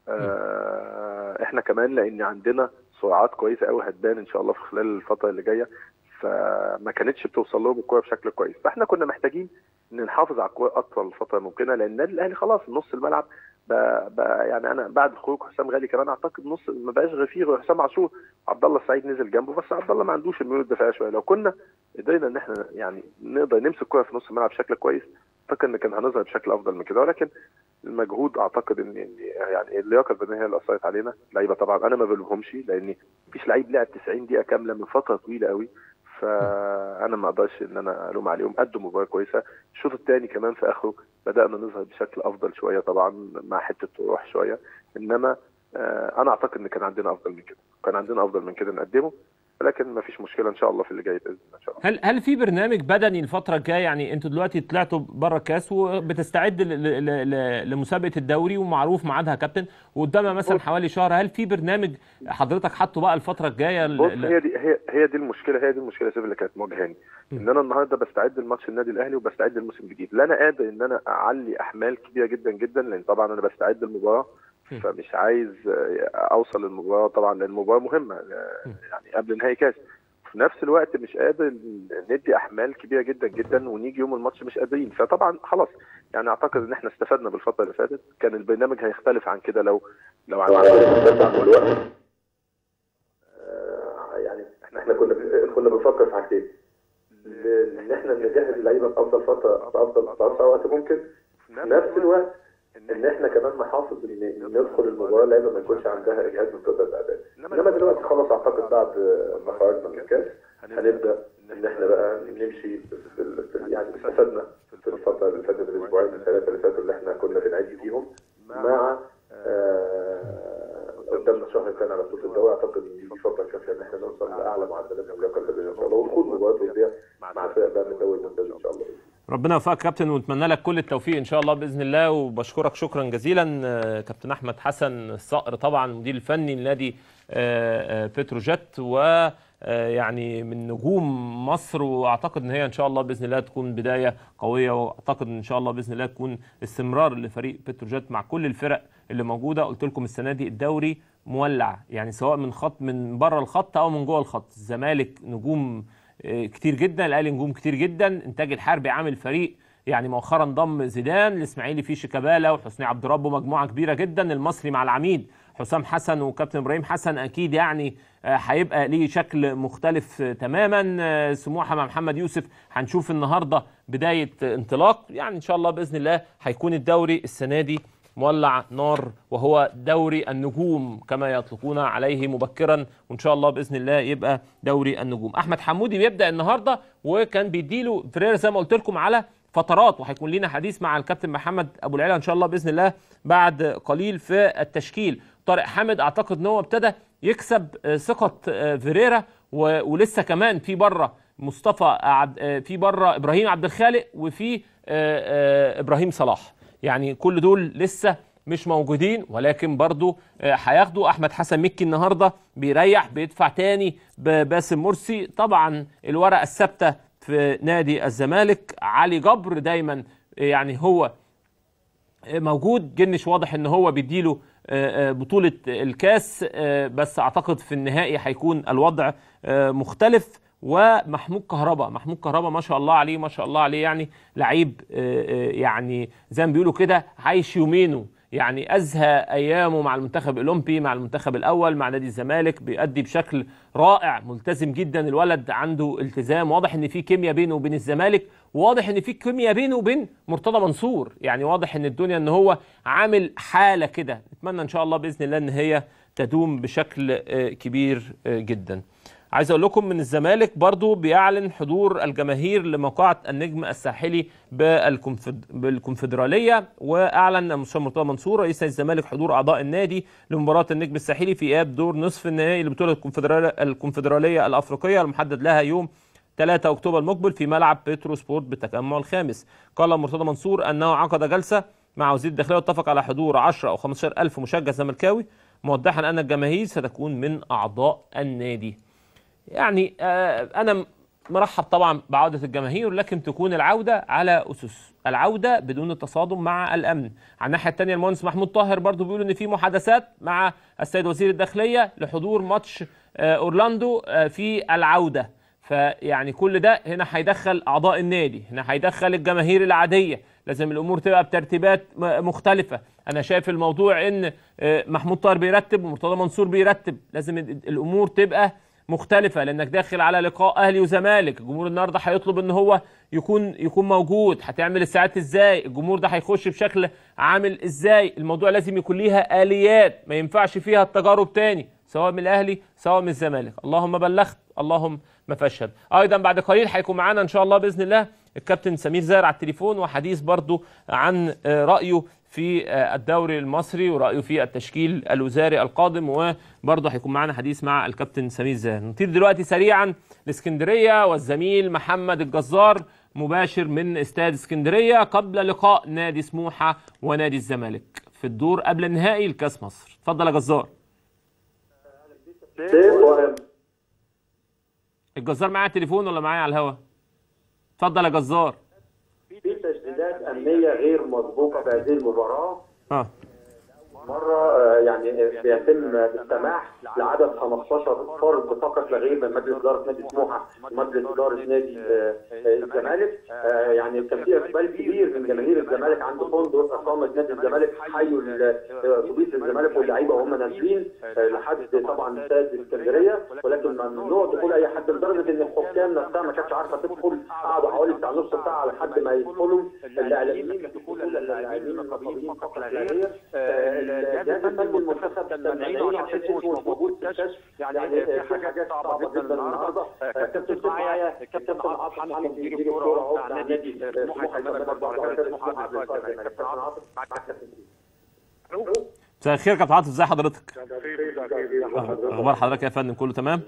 آه احنا كمان لان عندنا سرعات كويسه قوي هتبان ان شاء الله في خلال الفتره اللي جايه فما كانتش بتوصل لهم الكوره بشكل كويس فاحنا كنا محتاجين ان نحافظ على الكوره اطول فتره ممكنه لان النادي الاهلي خلاص نص الملعب بقى, بقى يعني انا بعد خروج حسام غالي كمان اعتقد نص ما بقاش غير فيه غير حسام عاشور عبد الله السعيد نزل جنبه بس عبد الله ما عندوش الميول الدفاعيه شويه لو كنا قدرنا ان احنا يعني نقدر نمسك كوره في نص الملعب بشكل كويس اعتقد ان كان هنظهر بشكل افضل من كده ولكن المجهود اعتقد ان إن يعني اللياقه البدنيه هي اللي اثرت علينا لعيبه طبعا انا ما بلومهمش لان مفيش لعيب لعب 90 دقيقه كامله من فتره طويله قوي فانا ما اقدرش ان انا الوم عليهم قدوا مباراه كويسه الشوط الثاني كمان في اخره بدانا نظهر بشكل افضل شويه طبعا مع حته روح شويه انما آه، انا اعتقد ان كان عندنا افضل من كده كان عندنا افضل من كده نقدمه ولكن ما فيش مشكله ان شاء الله في اللي جاي باذن الله ان شاء الله هل هل في برنامج بدني الفتره الجايه يعني انتوا دلوقتي طلعتوا بره الكاس وبتستعد ل- ل- ل- لمسابقه الدوري ومعروف ميعادها يا كابتن وقدامها مثلا بص. حوالي شهر هل في برنامج حضرتك حاطه بقى الفتره الجايه ل- بص ل- هي دي هي هي دي المشكله هي دي المشكله سيف اللي كانت مواجهاني ان انا النهارده بستعد لماتش النادي الاهلي وبستعد للموسم الجديد لا انا قادر ان انا اعلي احمال كبيره جدا جدا لان طبعا انا بستعد للمباراه م. فمش عايز آه، اوصل للمباراه طبعا لان المباراه مهمه آه، م. يعني قبل نهائي كاس في نفس الوقت مش قادر ندي احمال كبيره جدا جدا ونيجي يوم الماتش مش قادرين فطبعا خلاص يعني اعتقد ان احنا استفدنا بالفتره اللي فاتت كان البرنامج هيختلف عن كده لو لو عن الوقت آه، يعني احنا احنا كنا كنا بنفكر في حاجتين ل- ان احنا نجهز اللعيبه بافضل فتره بافضل باسرع وقت ممكن في نفس الوقت ان احنا كمان نحافظ ان إن ندخل المباراه اللعيبه ما يكونش عندها اجهاد من فتره الاعداد انما دلوقتي خلاص اعتقد بعد ما خرجنا من الكاس هنبدا ان احنا بقى نمشي في ال- في- يعني استفدنا في الفتره اللي فاتت الاسبوعين الثلاثه اللي فاتوا اللي احنا كنا بنعد فيهم مع آه، قدامنا شهر تاني على بطوله الدوري اعتقد ان نوصل لاعلى معدلات اللياقه البدنيه ان شاء الله ونخوض مباريات وديه مع فرق بقى من الدوري الممتاز ان شاء الله ربنا يوفقك كابتن ونتمنى لك كل التوفيق ان شاء الله باذن الله وبشكرك شكرا جزيلا آه، كابتن احمد حسن الصقر طبعا المدير الفني لنادي آه، آه، بتروجيت و آه، يعني من نجوم مصر واعتقد ان هي ان شاء الله باذن الله تكون بدايه قويه واعتقد ان شاء الله باذن الله تكون استمرار لفريق بتروجيت مع كل الفرق اللي موجوده قلت لكم السنه دي الدوري مولع يعني سواء من خط من بره الخط او من جوه الخط الزمالك نجوم آه، كتير جدا الاهلي نجوم كتير جدا انتاج الحربي عامل فريق يعني مؤخرا ضم زيدان الاسماعيلي فيه شيكابالا وحسني عبد ربه مجموعه كبيره جدا المصري مع العميد حسام حسن وكابتن ابراهيم حسن اكيد يعني آه، هيبقى ليه شكل مختلف آه، تماما آه، سموحه مع محمد يوسف هنشوف النهارده بدايه آه، انطلاق يعني ان شاء الله باذن الله هيكون الدوري السنه دي مولع نار وهو دوري النجوم كما يطلقون عليه مبكرا وان شاء الله باذن الله يبقى دوري النجوم احمد حمودي بيبدا النهارده وكان بيديله فريرا زي ما قلت لكم على فترات وهيكون لنا حديث مع الكابتن محمد ابو العلا ان شاء الله باذن الله بعد قليل في التشكيل طارق حامد اعتقد ان هو ابتدى يكسب آه، ثقه آه، فيريرا و- ولسه كمان في بره مصطفى عبد آه، في بره ابراهيم عبد الخالق وفي آه، آه، ابراهيم صلاح يعني كل دول لسه مش موجودين ولكن برضو آه، هياخدوا احمد حسن مكي النهارده بيريح بيدفع تاني بباسم مرسي طبعا الورقه الثابته في نادي الزمالك علي جبر دايما يعني هو موجود جنش واضح ان هو بيديله آه، آه، بطولة الكاس آه، بس اعتقد في النهائي هيكون الوضع آه، مختلف ومحمود كهربا محمود كهربا ما شاء الله عليه ما شاء الله عليه يعني لعيب آه، آه، يعني زي ما بيقولوا كده عايش يومينه يعني ازهى ايامه مع المنتخب الاولمبي مع المنتخب الاول مع نادي الزمالك بيأدي بشكل رائع ملتزم جدا الولد عنده التزام واضح ان في كيمياء بينه وبين الزمالك واضح ان في كيمياء بينه وبين مرتضى منصور يعني واضح ان الدنيا ان هو عامل حاله كده نتمنى ان شاء الله باذن الله ان هي تدوم بشكل آه، كبير آه، جدا عايز اقول لكم من الزمالك برضو بيعلن حضور الجماهير لموقعة النجم الساحلي بالكونفد- بالكونفدرالية واعلن المستشار مرتضى منصور رئيس نادي الزمالك حضور اعضاء النادي لمباراة النجم الساحلي في اياب دور نصف النهائي لبطولة الكونفدرالية الكونفدرالية الافريقية المحدد لها يوم 3 اكتوبر المقبل في ملعب بيترو سبورت بالتجمع الخامس قال مرتضى منصور انه عقد جلسة مع وزير الداخلية واتفق على حضور 10 او 15 الف مشجع زملكاوي موضحا ان الجماهير ستكون من اعضاء النادي يعني آه، انا مرحب طبعا بعوده الجماهير لكن تكون العوده على اسس العوده بدون التصادم مع الامن على الناحيه الثانيه المهندس محمود طاهر برضو بيقول ان في محادثات مع السيد وزير الداخليه لحضور ماتش آه، اورلاندو آه، في العوده فيعني كل ده هنا هيدخل اعضاء النادي هنا هيدخل الجماهير العاديه لازم الامور تبقى بترتيبات م- مختلفه انا شايف الموضوع ان آه، محمود طاهر بيرتب ومرتضى منصور بيرتب لازم ال- الامور تبقى مختلفة لأنك داخل على لقاء أهلي وزمالك، الجمهور النهارده هيطلب إن هو يكون يكون موجود، هتعمل الساعات إزاي؟ الجمهور ده هيخش بشكل عامل إزاي؟ الموضوع لازم يكون ليها آليات، ما ينفعش فيها التجارب تاني، سواء من الأهلي سواء من الزمالك، اللهم بلغت، اللهم ما فشل. أيضا بعد قليل هيكون معانا إن شاء الله بإذن الله الكابتن سمير زاهر على التليفون وحديث برضو عن آه، رأيه في آه، الدوري المصري ورأيه في التشكيل الوزاري القادم وبرضه هيكون معانا حديث مع الكابتن سمير زاهر نطير دلوقتي سريعا لاسكندرية والزميل محمد الجزار مباشر من استاد اسكندرية قبل لقاء نادي سموحة ونادي الزمالك في الدور قبل النهائي لكاس مصر اتفضل يا جزار الجزار معايا تليفون ولا معايا على الهوا اتفضل يا جزار في تجديدات امنيه غير مسبوقه في هذه المباراه اه مره آه، يعني بيتم السماح لعدد 15 فرد فقط لا غير من مجلس اداره نادي سموحه ومجلس اداره نادي آه، آه، الزمالك آه، يعني كان في اقبال كبير من جماهير الزمالك عند فندق اقامه نادي الزمالك حيوا ال- آه، اتوبيس الزمالك واللعيبه وهم نازلين آه، لحد طبعا استاد اسكندريه ولكن ممنوع دخول اي حد لدرجه ان الحكام نفسها ما كانتش عارفه تدخل قعدوا حوالي بتاع نص ساعه لحد ما يدخلوا الاعلاميين بدخول اللاعبين النقابيين فقط لا غير آه، الجهاز الفني المنتخب كان مانعينه عشان اسمه مش موجود في الكشف يعني في حاجات صعبه جدا النهارده آه، كابتن معايا كابتن عاطف حنفي مدير الكوره اهو بتاع نادي سموحه الزمالك برضه على كابتن سموحه كابتن عاطف معاك كابتن مساء الخير يا كابتن عاطف ازي حضرتك اخبار اخبار حضرتك يا فندم كله تمام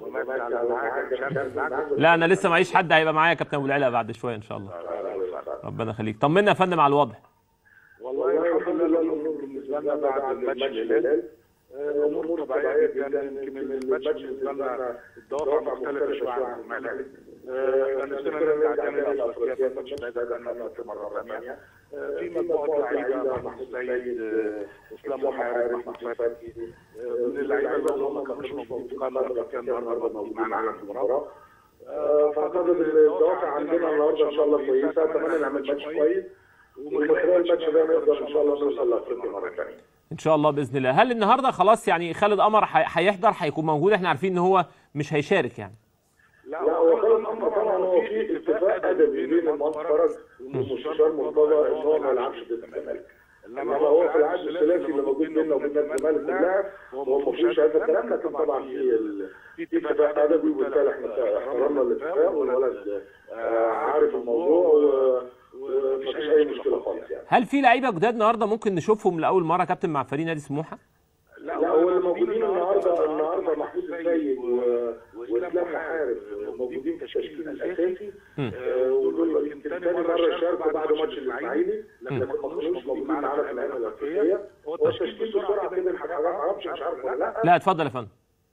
لا انا لسه معيش حد هيبقى معايا يا كابتن ابو العلا بعد شويه ان شاء الله ربنا يخليك طمنا يا فندم على الوضع والله الحمد لله الامور بالنسبه لنا بعد الماتش الهلال آه، امور طبيعيه جدا يمكن الماتش بالنسبه لنا الدوافع مختلفه شويه عن الملعب احنا نفسنا نرجع تاني لافريقيا في الماتش ده بقالنا فتره مره ثانيه آه، في مجموعه لعيبه محمود سيد آه، اسلام محارب محمود فتحي آه، من اللعيبه اللي هم ما كانوش موجودين في قائمه افريقيا النهارده موجودين معانا على المباراه آه، فاعتقد الدوافع عندنا النهارده ان شاء الله كويسه اتمنى نعمل ماتش كويس ومن خلال الماتش ده نقدر ان شاء الله نوصل لافريقيا مره ثانيه ان شاء الله باذن الله هل النهارده خلاص يعني خالد قمر هي- هيحضر هيكون موجود احنا عارفين ان هو مش هيشارك يعني لا هو خالد الامر طبعا هو في اتفاق ادبي بين المنفرد والمستشار مرتضى ان هو ما يلعبش ضد الزمالك انما هو في العقد الثلاثي اللي موجود بيننا وبين الزمالك اللاعب هو ما فيهوش هذا الكلام لكن طبعا في ال- في اتفاق ادبي وبالتالي احنا احترمنا الاتفاق والولد آه، عارف الموضوع و- ومفيش اي مشكله خالص يعني هل في لعيبه جداد النهارده ممكن نشوفهم لاول مره كابتن مع فريق نادي سموحه لا هو اللي موجودين النهارده النهارده محمود السيد و- واسلام محارب موجودين في التشكيل الاساسي آه، ودول يمكن ثاني مره شاركوا بعد ماتش الاسماعيلي لكن ما كانوش موجودين معانا في الايام الافريقيه هو التشكيل بسرعه كده الحاجات ما اعرفش مش عارف ولا لا لا اتفضل يا فندم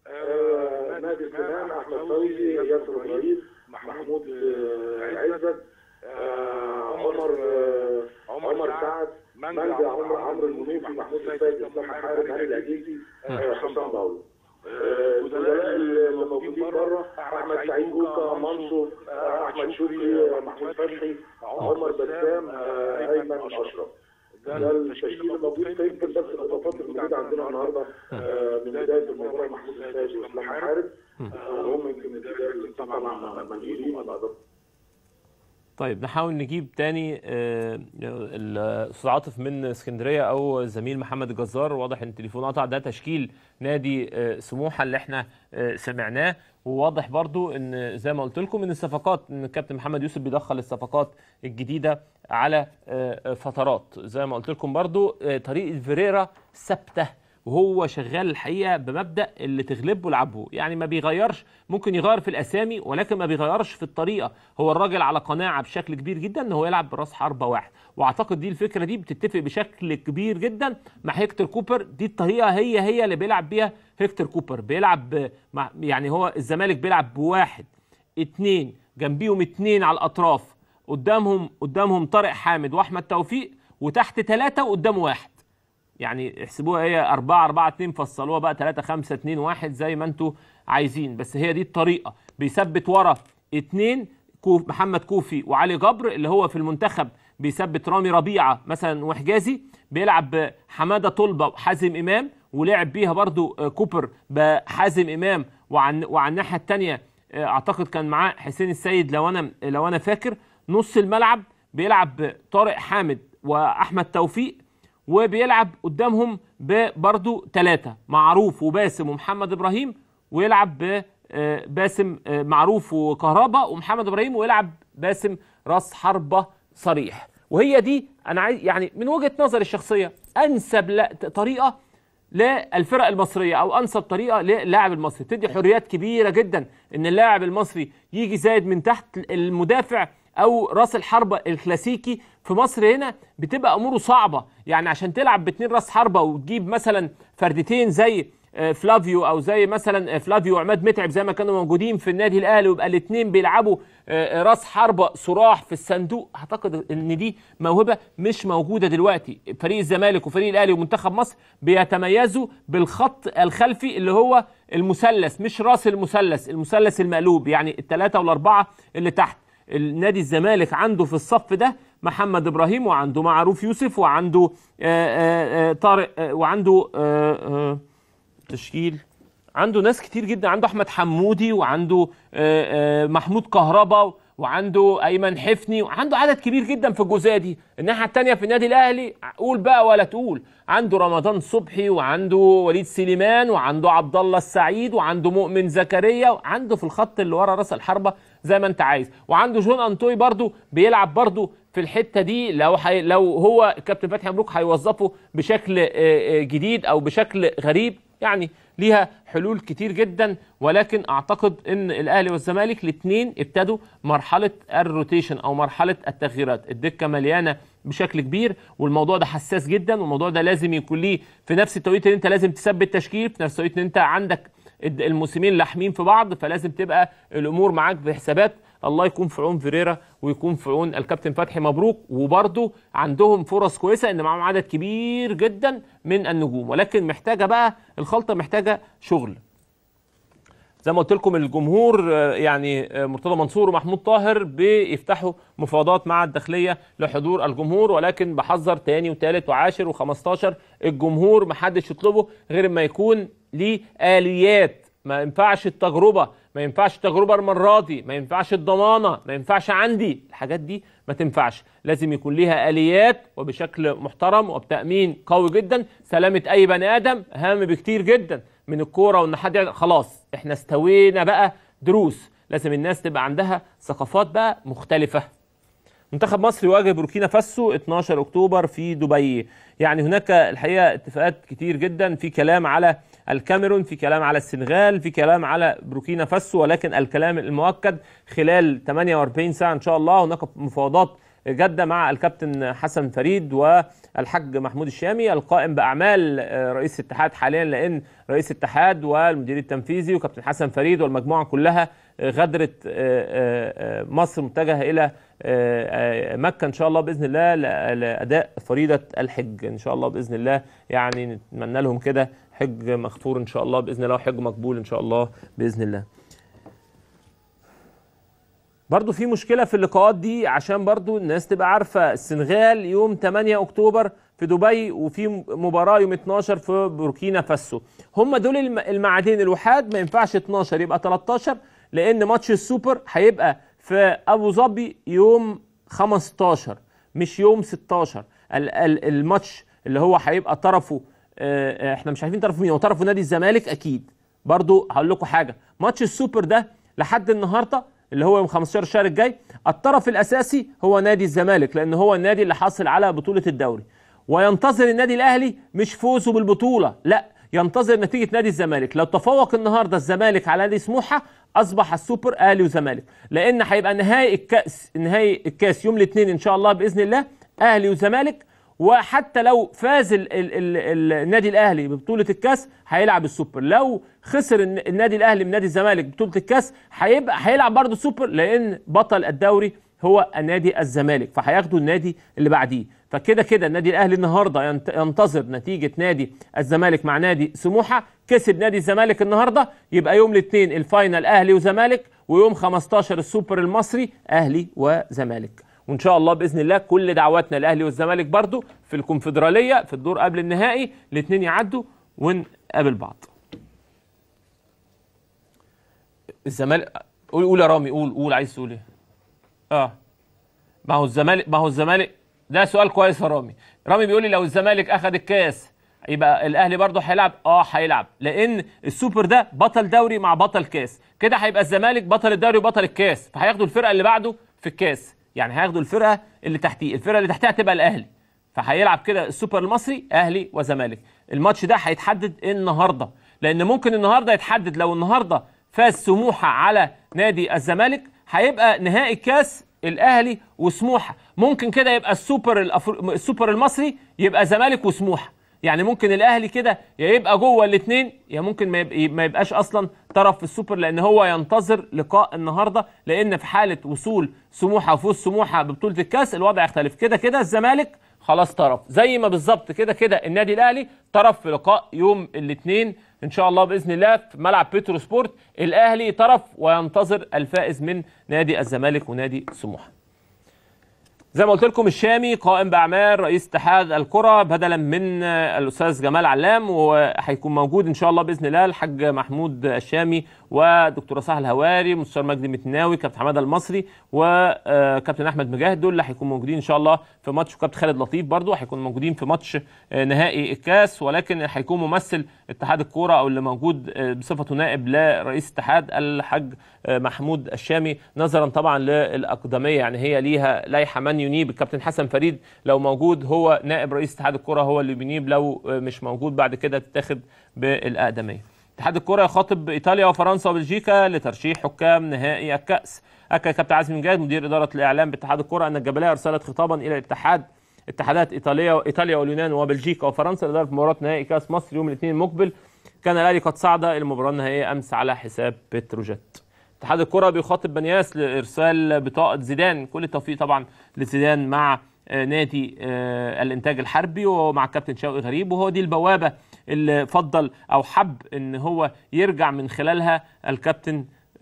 آه، نادي سنان احمد فوزي ياسر ابراهيم محمود آه، عزت آه، عمر آه، عمر سعد منجا عمر عمرو المنوفي محمود السيد اسلام محارب هاني العزيزي آه، حسام باولو آه، البدلاء اللي موجودين بره احمد سعيد جوكا منصور آه، احمد شوقي آه، محمود فتحي عمر بسام آه، ايمن اشرف ده التشكيل اللي موجود في يمكن بس الاضافات اللي موجوده عندنا النهارده آه، من بدايه المباراه محمود السيد واسلام محارب آه، وهم يمكن من البدايه اللي طبعا منجيلين والاضافات طيب نحاول نجيب تاني آه، الاستاذ عاطف من اسكندريه او زميل محمد الجزار واضح ان التليفون قطع ده تشكيل نادي آه، سموحه اللي احنا آه، سمعناه وواضح برضو ان زي ما قلت لكم ان الصفقات ان الكابتن محمد يوسف بيدخل الصفقات الجديده على آه، آه، فترات زي ما قلت لكم برضو آه، طريقه فيريرا ثابته وهو شغال الحقيقه بمبدا اللي تغلبه العبه يعني ما بيغيرش ممكن يغير في الاسامي ولكن ما بيغيرش في الطريقه هو الراجل على قناعه بشكل كبير جدا ان هو يلعب براس حربه واحد واعتقد دي الفكره دي بتتفق بشكل كبير جدا مع هيكتور كوبر دي الطريقه هي هي اللي بيلعب بيها هيكتور كوبر بيلعب ب- مع يعني هو الزمالك بيلعب بواحد اتنين جنبيهم اتنين على الاطراف قدامهم قدامهم طارق حامد واحمد توفيق وتحت ثلاثه وقدام واحد يعني احسبوها هي 4 4 2 فصلوها بقى 3 5 2 1 زي ما انتوا عايزين بس هي دي الطريقه بيثبت ورا اتنين كوف محمد كوفي وعلي جبر اللي هو في المنتخب بيثبت رامي ربيعه مثلا وحجازي بيلعب حماده طلبه وحازم امام ولعب بيها برضو آه، كوبر بحازم امام وعن وعن الناحيه الثانيه اعتقد كان معاه حسين السيد لو انا لو انا فاكر نص الملعب بيلعب طارق حامد واحمد توفيق وبيلعب قدامهم برضو ثلاثة معروف وباسم ومحمد إبراهيم ويلعب ب آه، باسم آه، معروف وكهربا ومحمد إبراهيم ويلعب باسم راس حربة صريح وهي دي أنا عايز يعني من وجهة نظري الشخصية أنسب لا- طريقة للفرق المصريه او انسب طريقه للاعب المصري تدي حريات كبيره جدا ان اللاعب المصري يجي زايد من تحت المدافع او راس الحربه الكلاسيكي في مصر هنا بتبقى اموره صعبه يعني عشان تلعب باتنين راس حربه وتجيب مثلا فردتين زي آه، فلافيو او زي مثلا آه، فلافيو وعماد متعب زي ما كانوا موجودين في النادي الاهلي ويبقى الاثنين بيلعبوا آه، راس حربه صراح في الصندوق اعتقد ان دي موهبه مش موجوده دلوقتي فريق الزمالك وفريق الاهلي ومنتخب مصر بيتميزوا بالخط الخلفي اللي هو المثلث مش راس المثلث المثلث المقلوب يعني الثلاثه والاربعه اللي تحت النادي الزمالك عنده في الصف ده محمد ابراهيم وعنده معروف يوسف وعنده آه، آه، آه، طارق آه، وعنده آه، آه، تشكيل عنده ناس كتير جدا عنده احمد حمودي وعنده آه، آه، محمود كهربا وعنده ايمن حفني وعنده عدد كبير جدا في الجزئيه دي الناحيه الثانيه في النادي الاهلي قول بقى ولا تقول عنده رمضان صبحي وعنده وليد سليمان وعنده عبد الله السعيد وعنده مؤمن زكريا وعنده في الخط اللي ورا راس الحربه زي ما انت عايز وعنده جون انطوي برضو بيلعب برضو في الحته دي لو حي... لو هو الكابتن فتحي مبروك هيوظفه بشكل آه، آه، جديد او بشكل غريب يعني ليها حلول كتير جدا ولكن اعتقد ان الاهلي والزمالك الاثنين ابتدوا مرحله الروتيشن او مرحله التغييرات الدكه مليانه بشكل كبير والموضوع ده حساس جدا والموضوع ده لازم يكون ليه في نفس التوقيت اللي انت لازم تثبت تشكيل في نفس التوقيت ان انت عندك الد- الموسمين لاحمين في بعض فلازم تبقى الامور معاك بحسابات الله يكون في عون فيريرا ويكون في عون الكابتن فتحي مبروك وبرده عندهم فرص كويسه ان معاهم عدد كبير جدا من النجوم ولكن محتاجه بقى الخلطه محتاجه شغل زي ما قلت لكم الجمهور آه، يعني آه، مرتضى منصور ومحمود طاهر بيفتحوا مفاوضات مع الداخليه لحضور الجمهور ولكن بحذر تاني وتالت وعاشر و15 الجمهور محدش يطلبه غير ما يكون ليه اليات ما ينفعش التجربه ما ينفعش التجربه المره دي ما ينفعش الضمانه ما ينفعش عندي الحاجات دي ما تنفعش لازم يكون ليها اليات وبشكل محترم وبتامين قوي جدا سلامه اي بني ادم اهم بكتير جدا من الكوره وان حد يعمل- خلاص احنا استوينا بقى دروس لازم الناس تبقى عندها ثقافات بقى مختلفه منتخب مصر يواجه بوركينا فاسو 12 اكتوبر في دبي يعني هناك الحقيقه اتفاقات كتير جدا في كلام على الكاميرون في كلام على السنغال في كلام على بوركينا فاسو ولكن الكلام المؤكد خلال 48 ساعه ان شاء الله هناك مفاوضات جاده مع الكابتن حسن فريد والحاج محمود الشامي القائم باعمال آه، رئيس الاتحاد حاليا لان رئيس الاتحاد والمدير التنفيذي وكابتن حسن فريد والمجموعه كلها آه، غادرت آه، آه، آه، مصر متجهه الى آه، آه، مكه ان شاء الله باذن الله ل- لاداء فريضه الحج ان شاء الله باذن الله يعني نتمنى لهم كده حج مغفور ان شاء الله باذن الله وحج مقبول ان شاء الله باذن الله برضو في مشكلة في اللقاءات دي عشان برضو الناس تبقى عارفة السنغال يوم 8 أكتوبر في دبي وفي مباراة يوم 12 في بوركينا فاسو هم دول الم- الميعادين الوحاد ما ينفعش 12 يبقى 13 لأن ماتش السوبر هيبقى في أبو ظبي يوم 15 مش يوم 16 ال- ال- الماتش اللي هو هيبقى طرفه آه، آه، احنا مش عارفين طرفه مين هو طرفه نادي الزمالك اكيد برضو هقول لكم حاجه ماتش السوبر ده لحد النهارده اللي هو يوم 15 الشهر الجاي الطرف الاساسي هو نادي الزمالك لان هو النادي اللي حاصل على بطوله الدوري وينتظر النادي الاهلي مش فوزه بالبطوله لا ينتظر نتيجه نادي الزمالك لو تفوق النهارده الزمالك على نادي سموحه اصبح السوبر اهلي وزمالك لان هيبقى نهائي الكاس نهائي الكاس يوم الاثنين ان شاء الله باذن الله اهلي وزمالك وحتى لو فاز ال ال ال النادي الاهلي ببطوله الكاس هيلعب السوبر لو خسر الن- النادي الاهلي من نادي الزمالك بطوله الكاس هيبقى هيلعب برضه السوبر لان بطل الدوري هو النادي الزمالك فهياخدوا النادي اللي بعديه فكده كده النادي الاهلي النهارده ينت- ينتظر نتيجه نادي الزمالك مع نادي سموحه كسب نادي الزمالك النهارده يبقى يوم الاثنين الفاينل اهلي وزمالك ويوم 15 السوبر المصري اهلي وزمالك وان شاء الله باذن الله كل دعواتنا الاهلي والزمالك برضو في الكونفدراليه في الدور قبل النهائي الاثنين يعدوا ونقابل بعض الزمالك قول قول يا رامي قول قول عايز تقول ايه اه ما هو الزمالك ما هو الزمالك ده سؤال كويس يا رامي رامي بيقول لي لو الزمالك اخذ الكاس يبقى الاهلي برضه هيلعب اه هيلعب لان السوبر ده بطل دوري مع بطل كاس كده هيبقى الزمالك بطل الدوري وبطل الكاس فهياخدوا الفرقه اللي بعده في الكاس يعني هياخدوا الفرقه اللي تحتيه الفرقه اللي تحتها تبقى الاهلي فهيلعب كده السوبر المصري اهلي وزمالك الماتش ده هيتحدد النهارده لان ممكن النهارده يتحدد لو النهارده فاز سموحه على نادي الزمالك هيبقى نهائي كاس الاهلي وسموحه ممكن كده يبقى السوبر الأفر... السوبر المصري يبقى زمالك وسموحه يعني ممكن الاهلي كده يا يبقى جوه الاثنين يا ممكن ما, يبقى ما يبقاش اصلا طرف في السوبر لان هو ينتظر لقاء النهارده لان في حاله وصول سموحه وفوز سموحه ببطوله الكاس الوضع يختلف كده كده الزمالك خلاص طرف زي ما بالظبط كده كده النادي الاهلي طرف في لقاء يوم الاثنين ان شاء الله باذن الله في ملعب بيترو سبورت الاهلي طرف وينتظر الفائز من نادي الزمالك ونادي سموحه زي ما قلت لكم الشامي قائم باعمال رئيس اتحاد الكره بدلا من الاستاذ جمال علام وهيكون موجود ان شاء الله باذن الله الحاج محمود الشامي ودكتوره سهل هواري مستشار مجدي متناوي كابتن حماده المصري وكابتن احمد مجاهد دول اللي هيكونوا موجودين ان شاء الله في ماتش وكابتن خالد لطيف برضو هيكونوا موجودين في ماتش نهائي الكاس ولكن هيكون ممثل اتحاد الكوره او اللي موجود بصفته نائب لرئيس اتحاد الحاج محمود الشامي نظرا طبعا للاقدميه يعني هي ليها لائحه من ينيب الكابتن حسن فريد لو موجود هو نائب رئيس اتحاد الكره هو اللي بينيب لو مش موجود بعد كده تتاخد بالاقدميه اتحاد الكره يخاطب ايطاليا وفرنسا وبلجيكا لترشيح حكام نهائي الكاس اكد كابتن عزمي مجاهد مدير اداره الاعلام باتحاد الكره ان الجبليه ارسلت خطابا الى الاتحاد اتحادات ايطاليا ايطاليا واليونان وبلجيكا وفرنسا لاداره مباراه نهائي كاس مصر يوم الاثنين المقبل كان الاهلي قد صعد الى المباراه النهائيه امس على حساب بتروجيت اتحاد الكره بيخاطب بنياس لارسال بطاقه زيدان كل التوفيق طبعا لزيدان مع نادي الانتاج الحربي ومع كابتن شوقي غريب وهو دي البوابه اللي فضل او حب ان هو يرجع من خلالها الكابتن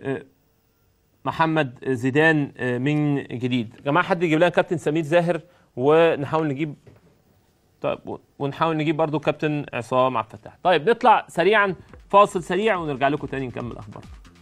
محمد زيدان من جديد جماعه حد يجيب لنا كابتن سمير زاهر ونحاول نجيب طيب ونحاول نجيب برضو كابتن عصام عبد الفتاح طيب نطلع سريعا فاصل سريع ونرجع لكم تاني نكمل اخبار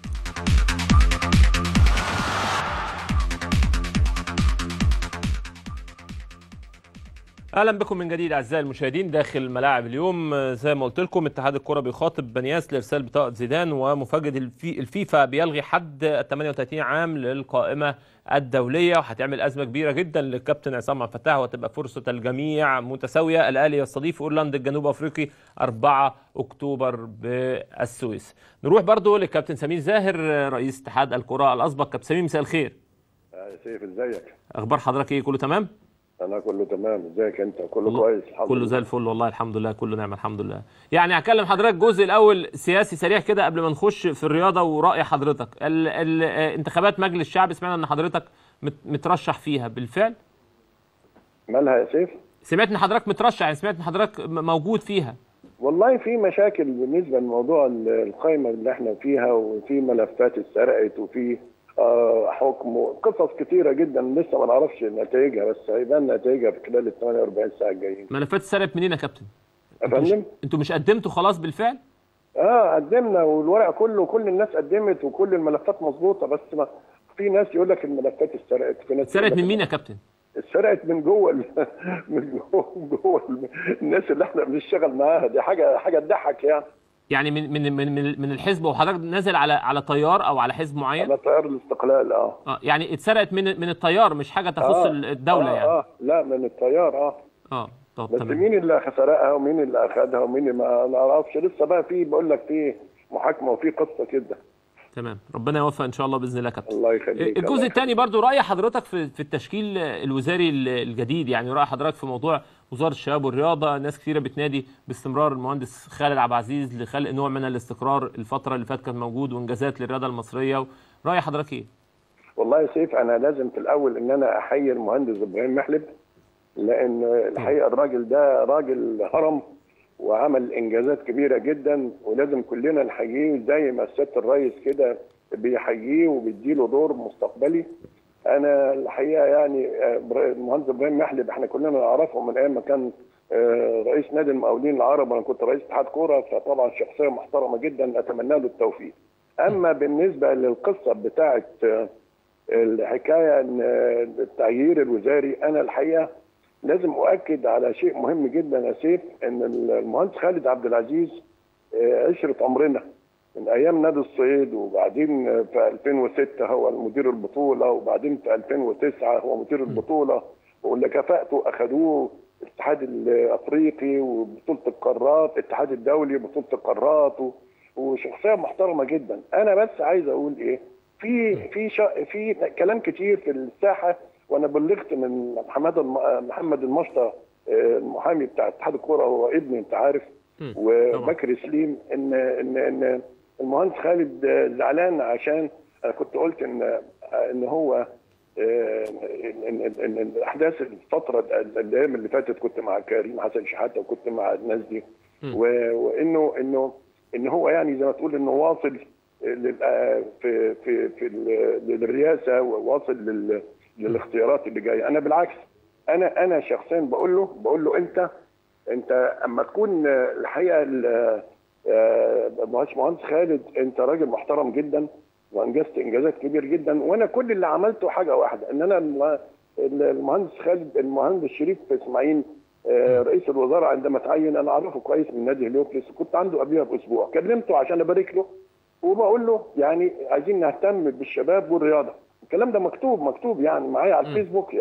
اهلا بكم من جديد اعزائي المشاهدين داخل ملاعب اليوم زي ما قلت لكم اتحاد الكره بيخاطب بنياس لارسال بطاقه زيدان ومفاجاه الفي الفيفا بيلغي حد ال 38 عام للقائمه الدوليه وهتعمل ازمه كبيره جدا للكابتن عصام عبد الفتاح وهتبقى فرصه الجميع متساويه الاهلي يستضيف اورلاند الجنوب افريقي 4 اكتوبر بالسويس نروح برضو للكابتن سمير زاهر رئيس اتحاد الكره الاسبق كابتن سمير مساء الخير يا سيف ازيك اخبار حضرتك ايه كله تمام انا كله تمام ازيك انت كله كويس الحمد كله زي الفل والله الحمد لله كله نعمه الحمد لله يعني هكلم حضرتك الجزء الاول سياسي سريع كده قبل ما نخش في الرياضه وراي حضرتك ال ال انتخابات مجلس الشعب سمعنا ان حضرتك مترشح فيها بالفعل مالها يا سيف سمعت ان حضرتك مترشح يعني سمعت ان حضرتك موجود فيها والله في مشاكل بالنسبه لموضوع القائمه اللي احنا فيها وفي ملفات اتسرقت وفي آه حكم قصص كتيره جدا لسه ما نعرفش نتائجها بس هيبان نتائجها في خلال ال 48 ساعه الجايين ملفات اتسرقت منين يا كابتن؟ يا فندم؟ انتوا مش قدمتوا خلاص بالفعل؟ اه قدمنا والورق كله كل الناس قدمت وكل الملفات مظبوطه بس ما في ناس يقول لك الملفات اتسرقت في ناس اتسرقت من مين يا كابتن؟ اتسرقت من جوه ال... من جوه جوه الناس اللي احنا بنشتغل معاها دي حاجه حاجه تضحك يعني يعني من من من من الحزب وحضرتك نازل على على طيار او على حزب معين؟ على طيار الاستقلال اه اه يعني اتسرقت من من الطيار مش حاجه تخص آه الدوله آه يعني اه لا من الطيار اه اه طب بس تمام مين اللي سرقها ومين اللي اخذها ومين اللي ما نعرفش لسه بقى في بقول لك في محاكمه وفي قصه كده تمام ربنا يوفق ان شاء الله باذن الله يا كابتن الله يخليك الجزء الثاني برضو راي حضرتك في في التشكيل الوزاري الجديد يعني راي حضرتك في موضوع وزاره الشباب والرياضه ناس كثيره بتنادي باستمرار المهندس خالد عبد العزيز لخلق نوع من الاستقرار الفتره اللي فاتت كان موجود وانجازات للرياضه المصريه راي حضرتك ايه والله يا سيف انا لازم في الاول ان انا احيي المهندس ابراهيم محلب لان الحقيقه الراجل ده راجل هرم وعمل انجازات كبيره جدا ولازم كلنا نحييه زي ما سياده الرئيس كده بيحييه وبيديله دور مستقبلي انا الحقيقه يعني المهندس ابراهيم محلب احنا كلنا نعرفه من ايام ما كان رئيس نادي المقاولين العرب وانا كنت رئيس اتحاد كوره فطبعا شخصيه محترمه جدا اتمنى له التوفيق. اما بالنسبه للقصه بتاعه الحكايه ان التغيير الوزاري انا الحقيقه لازم اؤكد على شيء مهم جدا يا سيف ان المهندس خالد عبد العزيز عشره عمرنا من ايام نادي الصعيد وبعدين في 2006 هو مدير البطوله وبعدين في 2009 هو مدير البطوله واللي كفاءته اخذوه الاتحاد الافريقي وبطوله القارات الاتحاد الدولي بطوله القارات وشخصيه محترمه جدا انا بس عايز اقول ايه في في شا في كلام كتير في الساحه وانا بلغت من محمد محمد المشطه المحامي بتاع اتحاد الكوره هو ابني انت عارف وبكر سليم ان ان ان المهندس خالد زعلان عشان انا كنت قلت ان ان هو ان ان الاحداث الفتره الايام اللي فاتت كنت مع كريم حسن شحاته وكنت مع الناس دي وانه انه ان هو يعني زي ما تقول انه واصل في في في للرئاسه وواصل للاختيارات اللي جايه انا بالعكس انا انا شخصيا بقول له بقول له انت انت اما تكون الحقيقه مهندس خالد انت راجل محترم جدا وانجزت انجازات كبير جدا وانا كل اللي عملته حاجه واحده ان انا المهندس خالد المهندس شريف اسماعيل رئيس الوزراء عندما تعين انا اعرفه كويس من نادي هليوبلس كنت عنده قبلها باسبوع كلمته عشان ابارك له وبقول له يعني عايزين نهتم بالشباب والرياضه الكلام ده مكتوب مكتوب يعني معايا على الفيسبوك يعني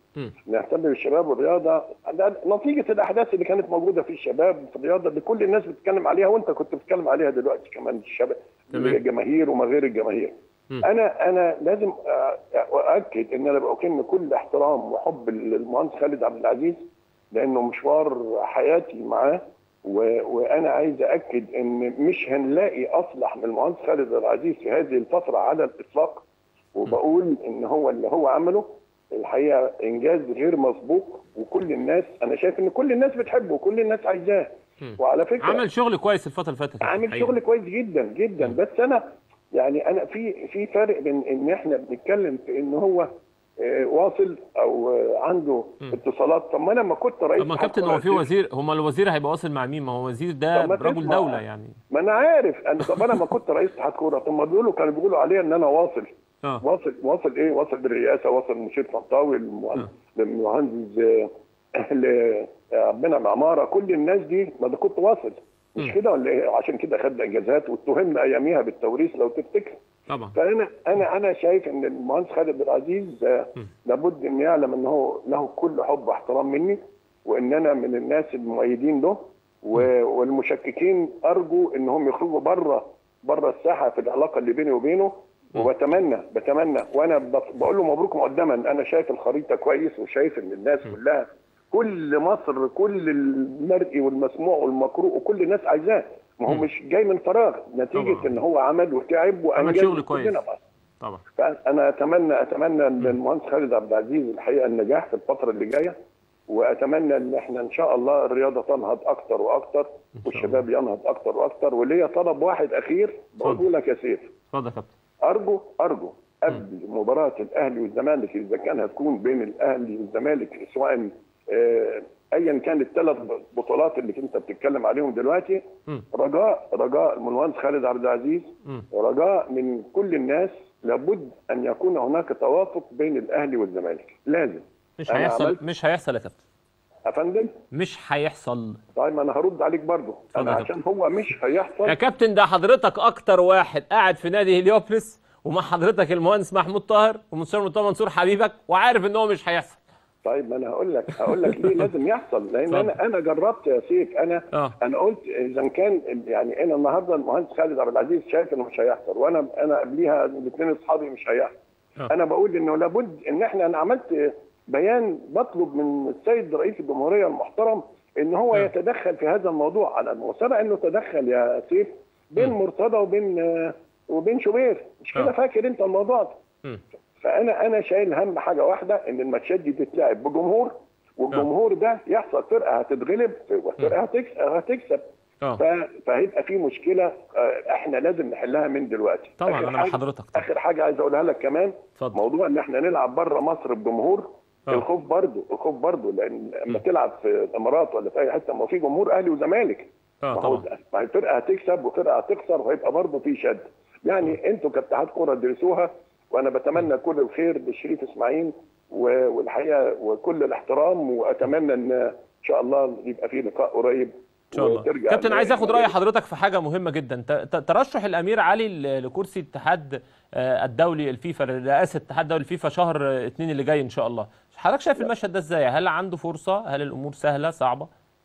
مم. نهتم بالشباب والرياضه ده نتيجه الاحداث اللي كانت موجوده في الشباب في الرياضه اللي كل الناس بتتكلم عليها وانت كنت بتتكلم عليها دلوقتي كمان الشباب تمام. الجماهير وما غير الجماهير مم. انا انا لازم أ- اؤكد ان انا بكن كل احترام وحب للمهندس خالد عبد العزيز لانه مشوار حياتي معاه و... وانا عايز اكد ان مش هنلاقي اصلح من المهندس خالد عبد العزيز في هذه الفتره على الاطلاق وبقول ان هو اللي هو عمله الحقيقه انجاز غير مسبوق وكل الناس انا شايف ان كل الناس بتحبه وكل الناس عايزاه مم. وعلى فكره عمل شغل كويس الفتره اللي فاتت عامل الحقيقة. شغل كويس جدا جدا مم. بس انا يعني انا في في فرق بين ان احنا بنتكلم في ان هو آه، واصل او آه، عنده مم. اتصالات طب ما انا لما كنت رئيس طب ما اتحاد كابتن كرة هو في أسير- وزير هما الوزير هيبقى واصل مع مين ما هو وزير ده طب ما رجل تسمع. دوله يعني ما انا عارف انا طب انا لما كنت رئيس اتحاد كوره طب ما بيقولوا كانوا بيقولوا عليا ان انا واصل اه واصل واصل ايه واصل بالرئاسه واصل مشير طنطاوي المهندس المهندس آه، ل- ربنا معماره كل الناس دي ما ده كنت واصل مش مم. كده ولا ايه عشان كده خدنا اجازات واتهمنا اياميها بالتوريث لو تفتكر طبعا فانا انا انا شايف ان المهندس خالد عبد العزيز آه، م. لابد ان يعلم ان هو له كل حب واحترام مني وان انا من الناس المؤيدين له و- والمشككين ارجو انهم يخرجوا بره بره الساحه في العلاقه اللي بيني وبينه م. وبتمنى بتمنى وانا بف- بقول له مبروك مقدما انا شايف الخريطه كويس وشايف ان الناس كلها كل مصر كل المرئي والمسموع والمقروء وكل الناس عايزاه ما هو م. مش جاي من فراغ نتيجه طبعا. ان هو عمل وتعب وانجز شغل كويس. كلنا بقى. طبعا فانا اتمنى اتمنى ان المهندس خالد عبد العزيز الحقيقه النجاح في الفتره اللي جايه واتمنى ان احنا ان شاء الله الرياضه تنهض اكتر واكتر والشباب ينهض اكتر واكتر وليا طلب واحد اخير بقوله لك يا سيف اتفضل يا كابتن ارجو ارجو قبل مباراه الاهلي والزمالك اذا كان هتكون بين الاهلي والزمالك سواء آه، ايا كان الثلاث بطولات اللي انت بتتكلم عليهم دلوقتي مم. رجاء رجاء المهندس خالد عبد العزيز مم. رجاء من كل الناس لابد ان يكون هناك توافق بين الاهلي والزمالك لازم مش أنا هيحصل عملت- مش هيحصل يا كابتن افندم مش هيحصل طيب ما انا هرد عليك برضه اتفضل انا يا عشان هو مش هيحصل يا كابتن ده حضرتك اكتر واحد قاعد في نادي هليوبلس ومع حضرتك المهندس محمود طاهر ومستشار مرتضى منصور حبيبك وعارف ان هو مش هيحصل طيب ما انا هقول لك هقول لك ليه لازم يحصل لان اتفضل. انا انا جربت يا سيف انا اه انا قلت اذا كان يعني انا النهارده المهندس خالد عبد العزيز شايف انه مش هيحصل وانا انا قبليها الاثنين اصحابي مش هيحصل آه. انا بقول انه لابد ان احنا انا عملت بيان بطلب من السيد رئيس الجمهوريه المحترم ان هو آه. يتدخل في هذا الموضوع على وسبق انه تدخل يا سيف بين مم. مرتضى وبين آه، وبين شوبير مش آه. كده فاكر انت الموضوع ده مم. فانا انا شايل هم حاجه واحده ان الماتشات دي تتلعب بجمهور والجمهور ده يحصل فرقه هتتغلب وفرقه هتكسب هتكسب اه ف- فهيبقى في مشكله آه، احنا لازم نحلها من دلوقتي طبعا آخر انا مع حاجة- حضرتك طبعا اخر حاجه عايز اقولها لك كمان اتفضل موضوع ان احنا نلعب بره مصر بجمهور آه. الخوف برضه الخوف برضه لان لما م. تلعب في الامارات ولا في اي حته ما هو في جمهور اهلي وزمالك اه ما هو طبعا ما هي فرقه هتكسب وفرقه هتخسر وهيبقى برضه في شد يعني انتوا كاتحاد كوره ادرسوها وانا بتمنى كل الخير للشريف اسماعيل و- والحقيقه وكل الاحترام واتمنى ان ان شاء الله يبقى في لقاء قريب ان شاء الله وترجع كابتن عايز اخد راي النهائي. حضرتك في حاجه مهمه جدا ت- ت- ترشح الامير علي ل- لكرسي الاتحاد آه، الدولي الفيفا رئاسه الاتحاد الدولي الفيفا شهر آه، اتنين اللي جاي ان شاء الله حضرتك شايف المشهد ده ازاي هل عنده فرصه هل الامور سهله صعبه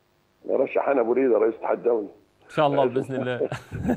رشح انا بريده رئيس الاتحاد الدولي ان شاء الله باذن الله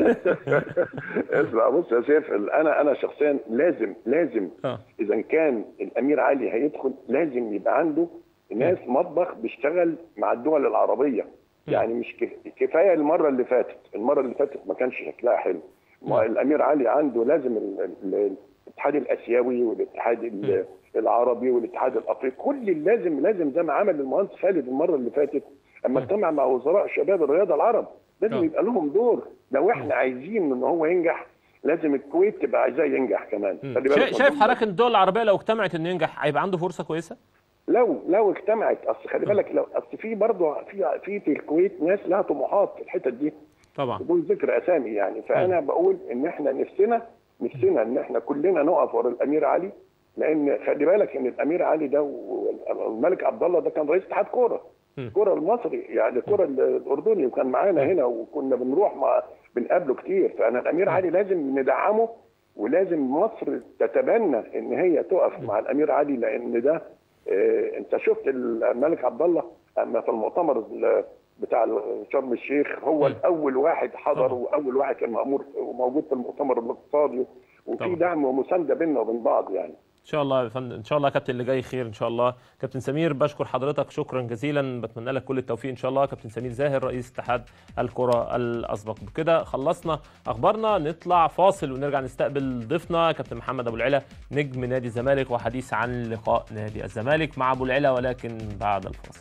اسمع بص يا سيف انا انا شخصيا لازم لازم اه اذا كان الامير علي هيدخل لازم يبقى عنده ناس مطبخ بيشتغل مع الدول العربيه يعني مش كف- كفايه المره اللي فاتت المره اللي فاتت ما كانش شكلها حلو ما الامير علي عنده لازم ال- ال- الاتحاد الاسيوي والاتحاد ال- العربي والاتحاد الافريقي كل اللي لازم لازم زي ما عمل المهندس خالد المره اللي فاتت اما اجتمع مع وزراء شباب الرياضه العرب لازم آه. يبقى لهم دور لو احنا عايزين ان هو ينجح لازم الكويت تبقى عايزاه ينجح كمان مم. خلي شا- بالك شايف من حضرتك ان الدول العربيه لو اجتمعت انه ينجح هيبقى عنده فرصه كويسه لو لو اجتمعت اصل خلي بالك لو اصل في برضه في في في الكويت ناس لها طموحات في الحتت دي طبعا بدون ذكر اسامي يعني فانا بقول ان احنا نفسنا نفسنا ان احنا كلنا نقف ورا الامير علي لان خلي بالك ان الامير علي ده والملك عبد الله ده كان رئيس اتحاد كوره م. الكوره المصري يعني الكوره الاردني وكان معانا هنا وكنا بنروح مع بنقابله كتير فانا الامير علي لازم ندعمه ولازم مصر تتبنى ان هي تقف مع الامير علي لان ده آه، انت شفت الملك عبد الله اما في المؤتمر ال- بتاع شرم الشيخ هو مم. الاول واحد حضر طبعا. واول واحد كان مامور وموجود في المؤتمر الاقتصادي وفي طبعا. دعم ومسانده بيننا وبين بعض يعني ان شاء الله يا فندم ان شاء الله يا كابتن اللي جاي خير ان شاء الله كابتن سمير بشكر حضرتك شكرا جزيلا بتمنى لك كل التوفيق ان شاء الله كابتن سمير زاهر رئيس اتحاد الكره الاسبق بكده خلصنا اخبارنا نطلع فاصل ونرجع نستقبل ضيفنا كابتن محمد ابو العلا نجم نادي الزمالك وحديث عن لقاء نادي الزمالك مع ابو العلا ولكن بعد الفاصل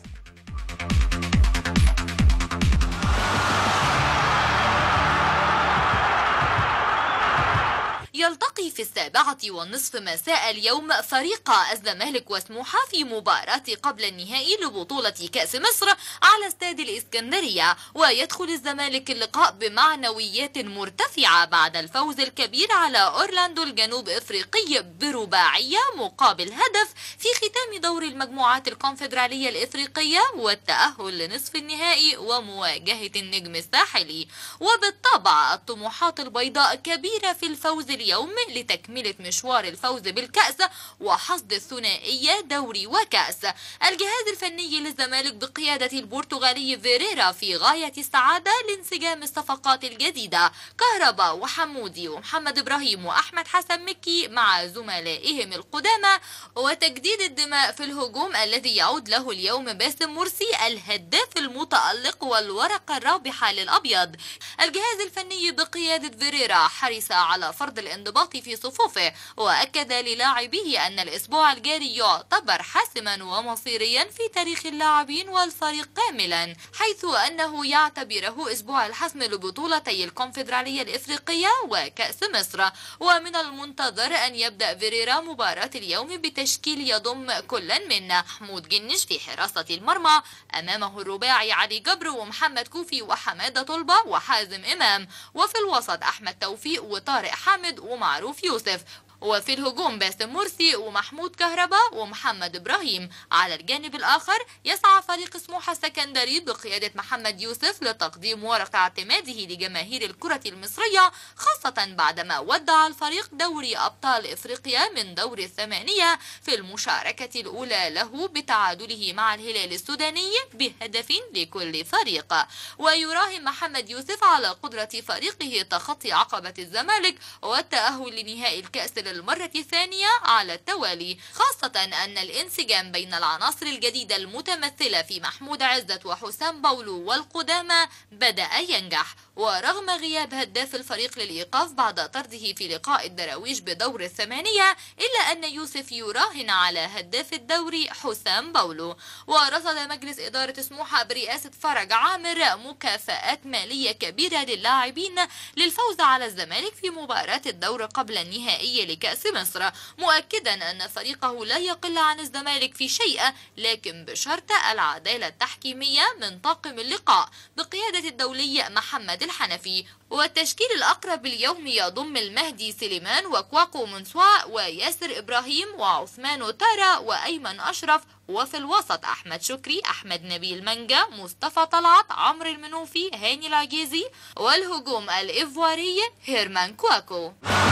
يلتقي في السابعة والنصف مساء اليوم فريقا الزمالك وسموحة في مباراة قبل النهائي لبطولة كأس مصر على استاد الإسكندرية ويدخل الزمالك اللقاء بمعنويات مرتفعة بعد الفوز الكبير على أورلاندو الجنوب إفريقي برباعية مقابل هدف في ختام دور المجموعات الكونفدرالية الإفريقية والتأهل لنصف النهائي ومواجهة النجم الساحلي وبالطبع الطموحات البيضاء كبيرة في الفوز اليوم لتكملة مشوار الفوز بالكأس وحصد الثنائية دوري وكأس الجهاز الفني للزمالك بقيادة البرتغالي فيريرا في غاية السعادة لانسجام الصفقات الجديدة كهربا وحمودي ومحمد إبراهيم وأحمد حسن مكي مع زملائهم القدامى وتجديد الدماء في الهجوم الذي يعود له اليوم باسم مرسي الهداف المتألق والورقة الرابحة للأبيض الجهاز الفني بقيادة فيريرا حرص على فرض الانضباط في صفوفه وأكد للاعبيه أن الأسبوع الجاري يعتبر حاسما ومصيريا في تاريخ اللاعبين والفريق كاملا حيث أنه يعتبره أسبوع الحسم لبطولتي الكونفدرالية الإفريقية وكأس مصر ومن المنتظر أن يبدأ فيريرا مباراة اليوم بتشكيل يضم كلا من محمود جنش في حراسة المرمى أمامه الرباعي علي جبر ومحمد كوفي وحمادة طلبة وحازم إمام وفي الوسط أحمد توفيق وطارق حامد ومعروف يوسف وفي الهجوم باسم مرسي ومحمود كهربا ومحمد ابراهيم على الجانب الاخر يسعى فريق سموحه السكندري بقياده محمد يوسف لتقديم ورقه اعتماده لجماهير الكره المصريه خاصه بعدما ودع الفريق دوري ابطال افريقيا من دور الثمانيه في المشاركه الاولى له بتعادله مع الهلال السوداني بهدف لكل فريق ويراهن محمد يوسف على قدره فريقه تخطي عقبه الزمالك والتاهل لنهائي الكاس للمرة الثانية على التوالي خاصة أن الانسجام بين العناصر الجديدة المتمثلة في محمود عزت وحسام باولو والقدامى بدأ ينجح ورغم غياب هداف الفريق للإيقاف بعد طرده في لقاء الدراويش بدور الثمانية إلا أن يوسف يراهن على هداف الدوري حسام باولو ورصد مجلس إدارة سموحة برئاسة فرج عامر مكافآت مالية كبيرة للاعبين للفوز على الزمالك في مباراة الدور قبل النهائي لكأس مصر مؤكدا أن فريقه لا يقل عن الزمالك في شيء لكن بشرط العدالة التحكيمية من طاقم اللقاء بقيادة الدولي محمد الحنفي والتشكيل الأقرب اليوم يضم المهدي سليمان وكواكو منسوع وياسر إبراهيم وعثمان تارا وأيمن أشرف وفي الوسط أحمد شكري أحمد نبيل منجا مصطفى طلعت عمرو المنوفي هاني العجيزي والهجوم الإيفواري هيرمان كواكو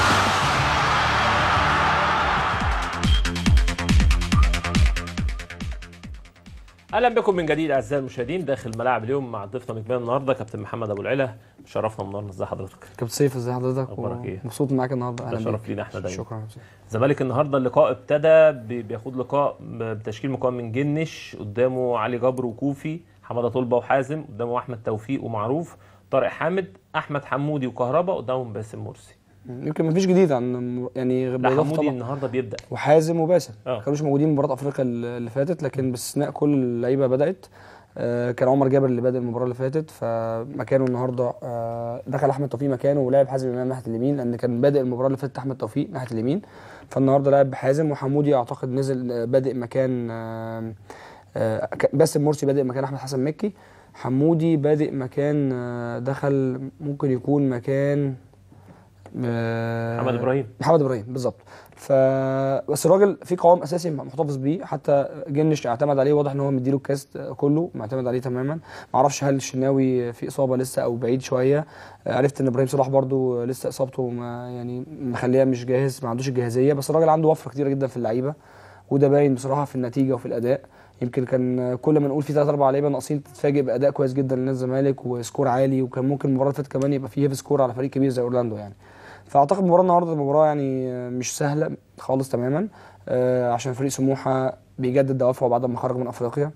اهلا بكم من جديد اعزائي المشاهدين داخل ملاعب اليوم مع ضيفنا نجمنا النهارده كابتن محمد ابو العلا شرفنا منورنا ازي حضرتك كابتن سيف ازي حضرتك أخبارك إيه؟ مبسوط معاك النهارده ده اهلا شرف بيك لينا احنا دايما شكرا يا كابتن سيف. الزمالك النهارده اللقاء ابتدى بي- بياخد لقاء بتشكيل مكون من جنش قدامه علي جبر وكوفي حماده طلبه وحازم قدامه احمد توفيق ومعروف طارق حامد احمد حمودي وكهربا قدامهم باسم مرسي يمكن مفيش جديد عن يعني غير لا بالإضافة حمودي طبعا النهارده بيبدا وحازم وباسم آه. ما كانوش موجودين مباراه افريقيا اللي فاتت لكن باستثناء كل اللعيبه بدات آه، كان عمر جابر اللي بادئ المباراه اللي فاتت فمكانه النهارده آه، دخل احمد توفيق مكانه ولعب حازم امام ناحيه اليمين لان كان بادئ المباراه اللي فاتت احمد توفيق ناحيه اليمين فالنهارده لعب حازم وحمودي اعتقد نزل آه، بادئ مكان آه، آه، ك- باسم مرسي بادئ مكان احمد حسن مكي حمودي بادئ مكان آه، دخل ممكن يكون مكان آه، محمد ابراهيم محمد ابراهيم بالظبط ف بس الراجل في قوام اساسي محتفظ بيه حتى جنش اعتمد عليه واضح ان هو مديله الكاس كله معتمد عليه تماما ما اعرفش هل الشناوي في اصابه لسه او بعيد شويه عرفت ان ابراهيم صلاح برضو لسه اصابته ما يعني مخليه مش جاهز ما عندوش الجاهزيه بس الراجل عنده وفره كتيره جدا في اللعيبه وده باين بصراحه في النتيجه وفي الاداء يمكن كان كل ما نقول في ثلاث اربع لعيبه ناقصين تتفاجئ باداء كويس جدا لنادي الزمالك وسكور عالي وكان ممكن المباراه اللي فاتت كمان يبقى فيه هيفي سكور على فريق كبير زي اورلاندو يعني فاعتقد المباراه النهارده مباراه يعني مش سهله خالص تماما آه، عشان فريق سموحه بيجدد دوافعه بعد ما خرج من افريقيا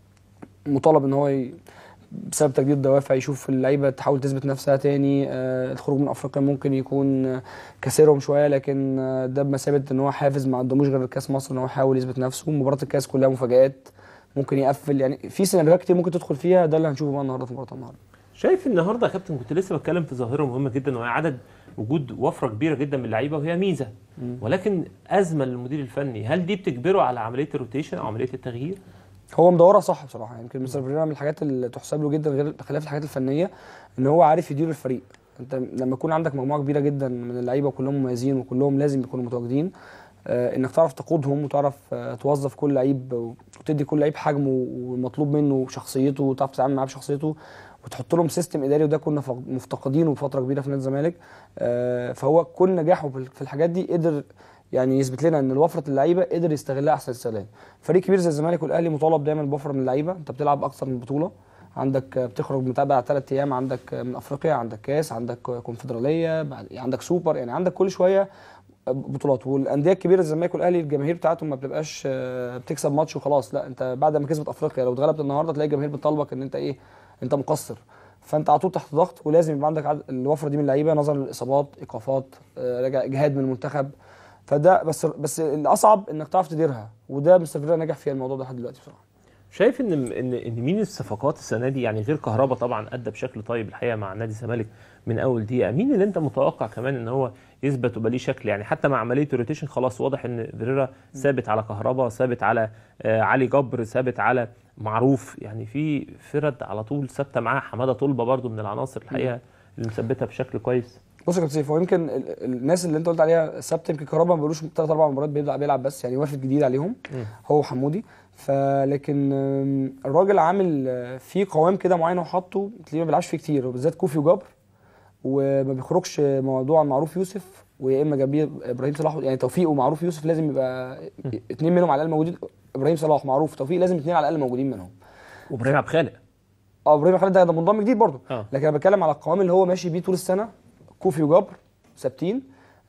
مطالب ان هو ي... بسبب تجديد الدوافع يشوف اللعيبه تحاول تثبت نفسها تاني آه، الخروج من افريقيا ممكن يكون آه، كسرهم شويه لكن آه، ده بمثابه ان هو حافز ما قدموش غير كاس مصر ان هو يحاول يثبت نفسه مباراه الكاس كلها مفاجات ممكن يقفل يعني في سيناريوهات كتير ممكن تدخل فيها ده اللي هنشوفه بقى النهارده في مباراه النهارده شايف النهارده يا كابتن كنت لسه بتكلم في ظاهره مهمه جدا وهي عدد وجود وفره كبيره جدا من اللعيبه وهي ميزه ولكن ازمه للمدير الفني هل دي بتجبره على عمليه الروتيشن او عمليه التغيير؟ هو مدورها صح بصراحه يعني يمكن مستر فيريرا من الحاجات اللي تحسب له جدا غير خلاف الحاجات الفنيه ان هو عارف يدير الفريق انت لما يكون عندك مجموعه كبيره جدا من اللعيبه كلهم مميزين وكلهم لازم يكونوا متواجدين آه، انك تعرف تقودهم وتعرف آه، توظف كل لعيب وتدي كل لعيب حجمه والمطلوب منه وشخصيته وتعرف تتعامل معاه بشخصيته وتحط لهم سيستم اداري وده كنا فق- مفتقدينه بفتره كبيره في نادي الزمالك آه، فهو كل نجاحه في في الحاجات دي قدر يعني يثبت لنا ان وفره اللعيبه قدر يستغلها احسن استغلال فريق كبير زي الزمالك والاهلي مطالب دايما بوفره من اللعيبه انت بتلعب اكثر من بطوله عندك بتخرج متابع على ثلاث ايام عندك من افريقيا عندك كاس عندك كونفدراليه بعد- عندك سوبر يعني عندك كل شويه بطولات والانديه الكبيره زي الزمالك والاهلي الجماهير بتاعتهم ما بتبقاش آه، بتكسب ماتش وخلاص لا انت بعد ما كسبت افريقيا لو اتغلبت النهارده تلاقي الجماهير بتطالبك ان انت ايه انت مقصر فانت على طول تحت ضغط ولازم يبقى عندك عدد- الوفره دي من اللعيبه نظرا للاصابات ايقافات آه، رجع اجهاد من المنتخب فده بس بس الاصعب انك تعرف تديرها وده مستر فيريرا نجح في الموضوع ده لحد دلوقتي بصراحه شايف ان ان ان مين الصفقات السنه دي يعني غير كهربا طبعا ادى بشكل طيب الحقيقه مع نادي الزمالك من اول دقيقه مين اللي انت متوقع كمان ان هو يثبت ويبقى ليه شكل يعني حتى مع عمليه الروتيشن خلاص واضح ان فيريرا ثابت على كهربا ثابت على آه علي جبر ثابت على معروف يعني في فرد على طول ثابته معاه حماده طلبه برضو من العناصر الحقيقه اللي مثبتها بشكل كويس بص يا كابتن سيف هو يمكن ال- ال- الناس اللي انت قلت عليها ثابته يمكن كهربا ما بقولوش ثلاث اربع مباريات بيلعب بيلعب بس يعني وافد جديد عليهم هو وحمودي فلكن آم، الراجل عامل آه، في قوام كده معين هو حاطه تلاقيه ما بيلعبش فيه كتير وبالذات كوفي وجبر وما بيخرجش موضوع معروف يوسف ويا اما جنبيه ابراهيم صلاح يعني توفيق ومعروف يوسف لازم يبقى اثنين منهم على الاقل موجودين ابراهيم صلاح معروف توفيق لازم اثنين على الاقل موجودين منهم وابراهيم عبد الخالق اه ابراهيم خالد ده ده منضم جديد برضه آه. لكن انا بتكلم على القوام اللي هو ماشي بيه طول السنه كوفي وجبر ثابتين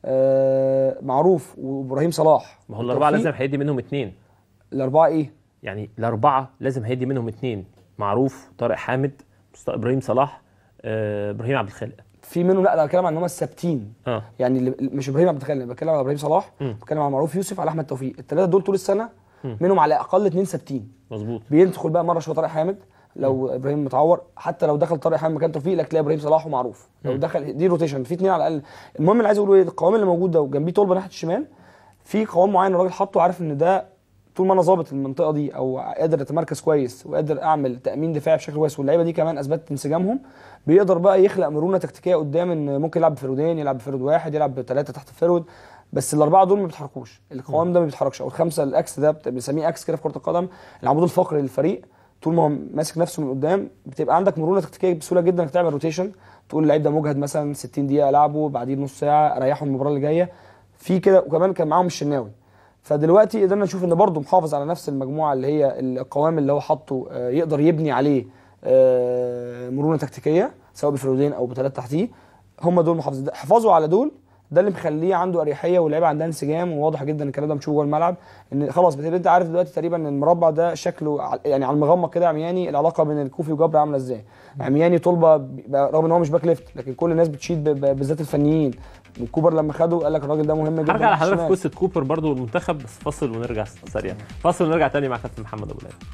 آه معروف وابراهيم صلاح ما هو الاربعه وتوفيق. لازم هيدي منهم اثنين الاربعه ايه؟ يعني الاربعه لازم هيدي منهم اثنين معروف طارق حامد مصط- ابراهيم صلاح آه ابراهيم عبد الخالق في منهم لا انا بتكلم عن ان هم الثابتين اه يعني اللي مش ابراهيم عبد الخالق أنا بتكلم على ابراهيم صلاح مم. بتكلم على معروف يوسف على احمد توفيق الثلاثه دول طول السنه مم. منهم على الاقل اثنين ثابتين مظبوط بيدخل بقى مره شويه طارق حامد لو ابراهيم متعور حتى لو دخل طارق حامد مكان توفيق لك تلاقي ابراهيم صلاح ومعروف لو مم. دخل دي روتيشن في اثنين على الاقل المهم اللي عايز اقوله ايه القوام اللي موجود ده وجنبيه طلبه ناحيه الشمال في قوام معين الراجل حاطه عارف ان ده طول ما انا ظابط المنطقه دي او قادر اتمركز كويس وقادر اعمل تامين دفاعي بشكل كويس واللعيبه دي كمان اثبتت انسجامهم بيقدر بقى يخلق مرونه تكتيكيه قدام ان ممكن يلعب بفرودين يلعب بفرود واحد يلعب بثلاثه تحت الفرود بس الاربعه دول ما بيتحركوش القوام ده ما بيتحركش او الخمسه الاكس ده بت- بنسميه اكس كده في كره القدم العمود الفقري للفريق طول ما هو ماسك نفسه من قدام بتبقى عندك مرونه تكتيكيه بسهوله جدا انك تعمل روتيشن تقول اللعيب ده مجهد مثلا 60 دقيقه العبه بعدين نص ساعه اريحه المباراه اللي جايه في كده وكمان كان معاهم الشناوي فدلوقتي قدرنا نشوف ان برضه محافظ على نفس المجموعه اللي هي القوام اللي هو حاطه آه، يقدر يبني عليه آه، مرونه تكتيكيه سواء بفرودين او بثلاثه تحتيه هم دول محافظين حفاظوا على دول ده اللي مخليه عنده اريحيه واللعيبه عندها انسجام وواضح جدا الكلام ده بنشوفه جوه الملعب ان خلاص بتبقى انت عارف دلوقتي تقريبا ان المربع ده شكله ع- يعني على المغمق كده عمياني العلاقه بين الكوفي وجبر عامله ازاي عمياني طلبه بيبقى- رغم ان هو مش باك ليفت لكن كل الناس بتشيد ب- ب- بالذات الفنيين كوبر لما خده قال لك الراجل ده مهم جدا هرجع لحضرتك الشمال. في قصه كوبر برضو والمنتخب بس فاصل ونرجع سريعا فاصل ونرجع تاني مع كابتن محمد ابو العلا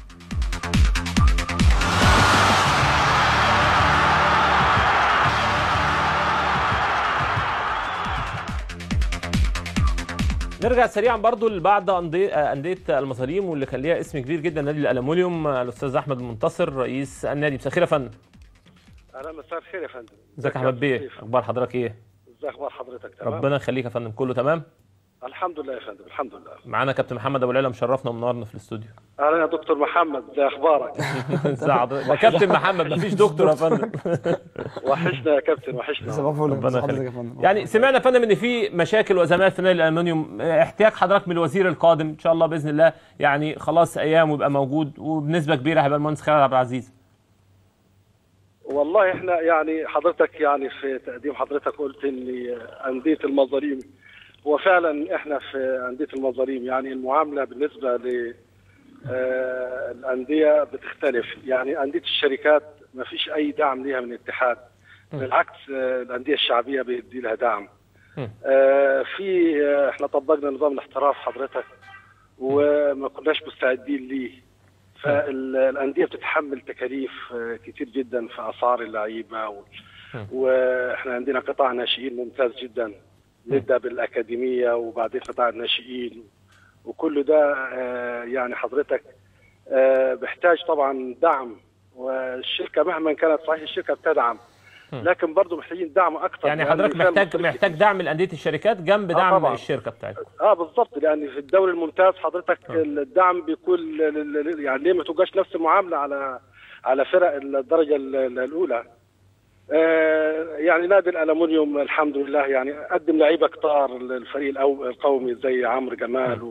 نرجع سريعا برضو لبعض أندية أندية المصاريم واللي كان ليها اسم كبير جدا نادي الألمونيوم الأستاذ أحمد المنتصر رئيس النادي مساء الخير يا فندم اهلا مساء الخير يا فندم ازيك يا احمد بيه اخبار حضرتك ايه ازي اخبار حضرتك تمام ربنا يخليك يا فندم كله تمام الحمد لله يا فندم الحمد لله معانا كابتن محمد ابو العلا مشرفنا ومنورنا في الاستوديو اهلا يا دكتور محمد ازي اخبارك ازي حضرتك ده كابتن محمد مفيش دكتور يا فندم وحشنا يا كابتن وحشنا صباح الفل ربنا حضرتك يا يخليك فندم. يعني سمعنا يا فندم ان في مشاكل وازمات في نادي الالومنيوم احتياج حضرتك من الوزير القادم ان شاء الله باذن الله يعني خلاص ايام ويبقى موجود وبنسبه كبيره هيبقى المهندس خالد عبد العزيز والله احنا يعني حضرتك يعني في تقديم حضرتك قلت ان انديه المظالم وفعلا احنا في انديه المظالم يعني المعامله بالنسبه ل آه، الانديه بتختلف يعني انديه الشركات ما فيش اي دعم ليها من الاتحاد بالعكس آه، الانديه الشعبيه بيدي لها دعم آه، في آه، احنا طبقنا نظام الاحتراف حضرتك وما كناش مستعدين ليه فالانديه بتتحمل تكاليف آه، كتير جدا في اسعار اللعيبه و... واحنا عندنا قطاع ناشئين ممتاز جدا نبدا بالاكاديميه وبعدين قطاع الناشئين وكل ده آه، يعني حضرتك آه، بيحتاج طبعا دعم والشركه مهما كانت صحيح الشركه بتدعم لكن برضه محتاجين دعم اكثر يعني لأن حضرتك فيها محتاج المصاريف محتاج دعم لانديه الشركات جنب آه دعم طبعاً. الشركه بتاعتكم اه بالضبط لان في الدوري الممتاز حضرتك الدعم بيكون ل- ل- ل- يعني ليه ما تبقاش نفس المعامله على على فرق الدرجه ال- ال- الاولى آه يعني نادي الالومنيوم الحمد لله يعني قدم لعيبه كتار الفريق الأو- القومي زي عمرو جمال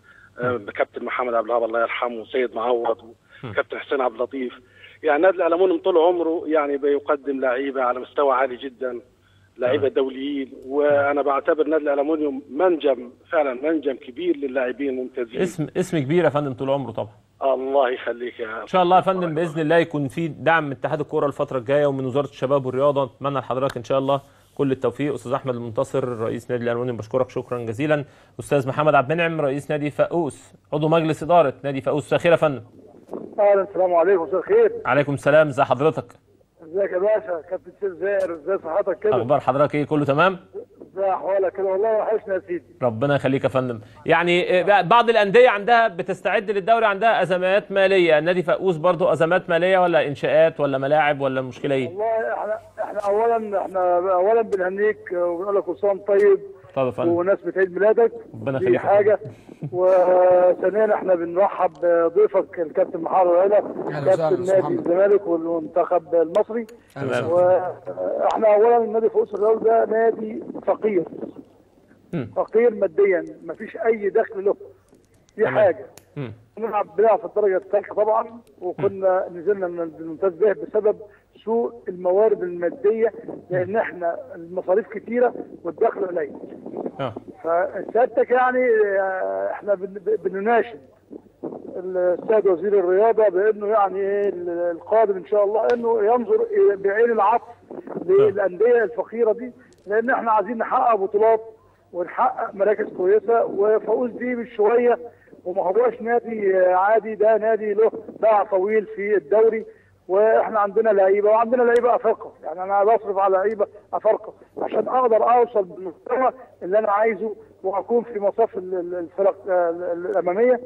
وكابتن محمد عبد الوهاب الله يرحمه وسيد معوض وكابتن حسين عبد اللطيف يعني نادي الالومنيوم طول عمره يعني بيقدم لعيبه على مستوى عالي جدا لعيبه دوليين وانا بعتبر نادي الالومنيوم منجم فعلا منجم كبير للاعبين الممتازين اسم اسم كبير يا فندم طول عمره طبعا الله يخليك يا ان شاء الله يا فندم باذن الله يكون في دعم من اتحاد الكوره الفتره الجايه ومن وزاره الشباب والرياضه اتمنى لحضرتك ان شاء الله كل التوفيق استاذ احمد المنتصر رئيس نادي الالومنيوم بشكرك شكرا جزيلا استاذ محمد عبد المنعم رئيس نادي فاقوس عضو مجلس اداره نادي فاقوس مساء الخير يا فندم اهلا السلام عليكم مساء الخير عليكم السلام ازي حضرتك ازيك يا باشا كابتن سيف زاهر ازي صحتك كده اخبار حضرتك ايه كله تمام ازي احوالك كده والله وحشنا يا سيدي ربنا يخليك يا فندم يعني آه، بعض الانديه عندها بتستعد للدوري عندها ازمات ماليه نادي فاقوس برضو ازمات ماليه ولا انشاءات ولا ملاعب ولا المشكله ايه والله احنا احنا اولا احنا اولا بنهنيك وبنقول لك كل سنه وأنت طيب طب يا فندم ونسبة عيد ميلادك ربنا دي يخليك يا حاجه وثانيا احنا بنرحب بضيفك الكابتن محمد العلا وسهلا كابتن أستاذ نادي محمد. الزمالك والمنتخب المصري تمام. واحنا اولا النادي فؤوس الرياض ده نادي فقير مم. فقير ماديا مفيش اي دخل له دي تمام. حاجه مم. بنلعب بنلعب في الدرجه الثالثه طبعا وكنا نزلنا من الممتاز به بسبب سوء الموارد الماديه لان احنا المصاريف كتيره والدخل قليل اه فسيادتك يعني آه، احنا بن- بنناشد السيد وزير الرياضه بانه يعني ايه القادم ان شاء الله انه ينظر إلى- بعين العطف للانديه الفقيره دي لان احنا عايزين نحقق بطولات ونحقق مراكز كويسه وفوز دي مش شويه وما هوش نادي آه، عادي ده نادي له باع طويل في الدوري واحنا عندنا لعيبه وعندنا لعيبه افارقه يعني انا بصرف على لعيبه افارقه عشان اقدر اوصل بالمستوى اللي انا عايزه واكون في مصاف ال- ال- الفرق آه، ال- الاماميه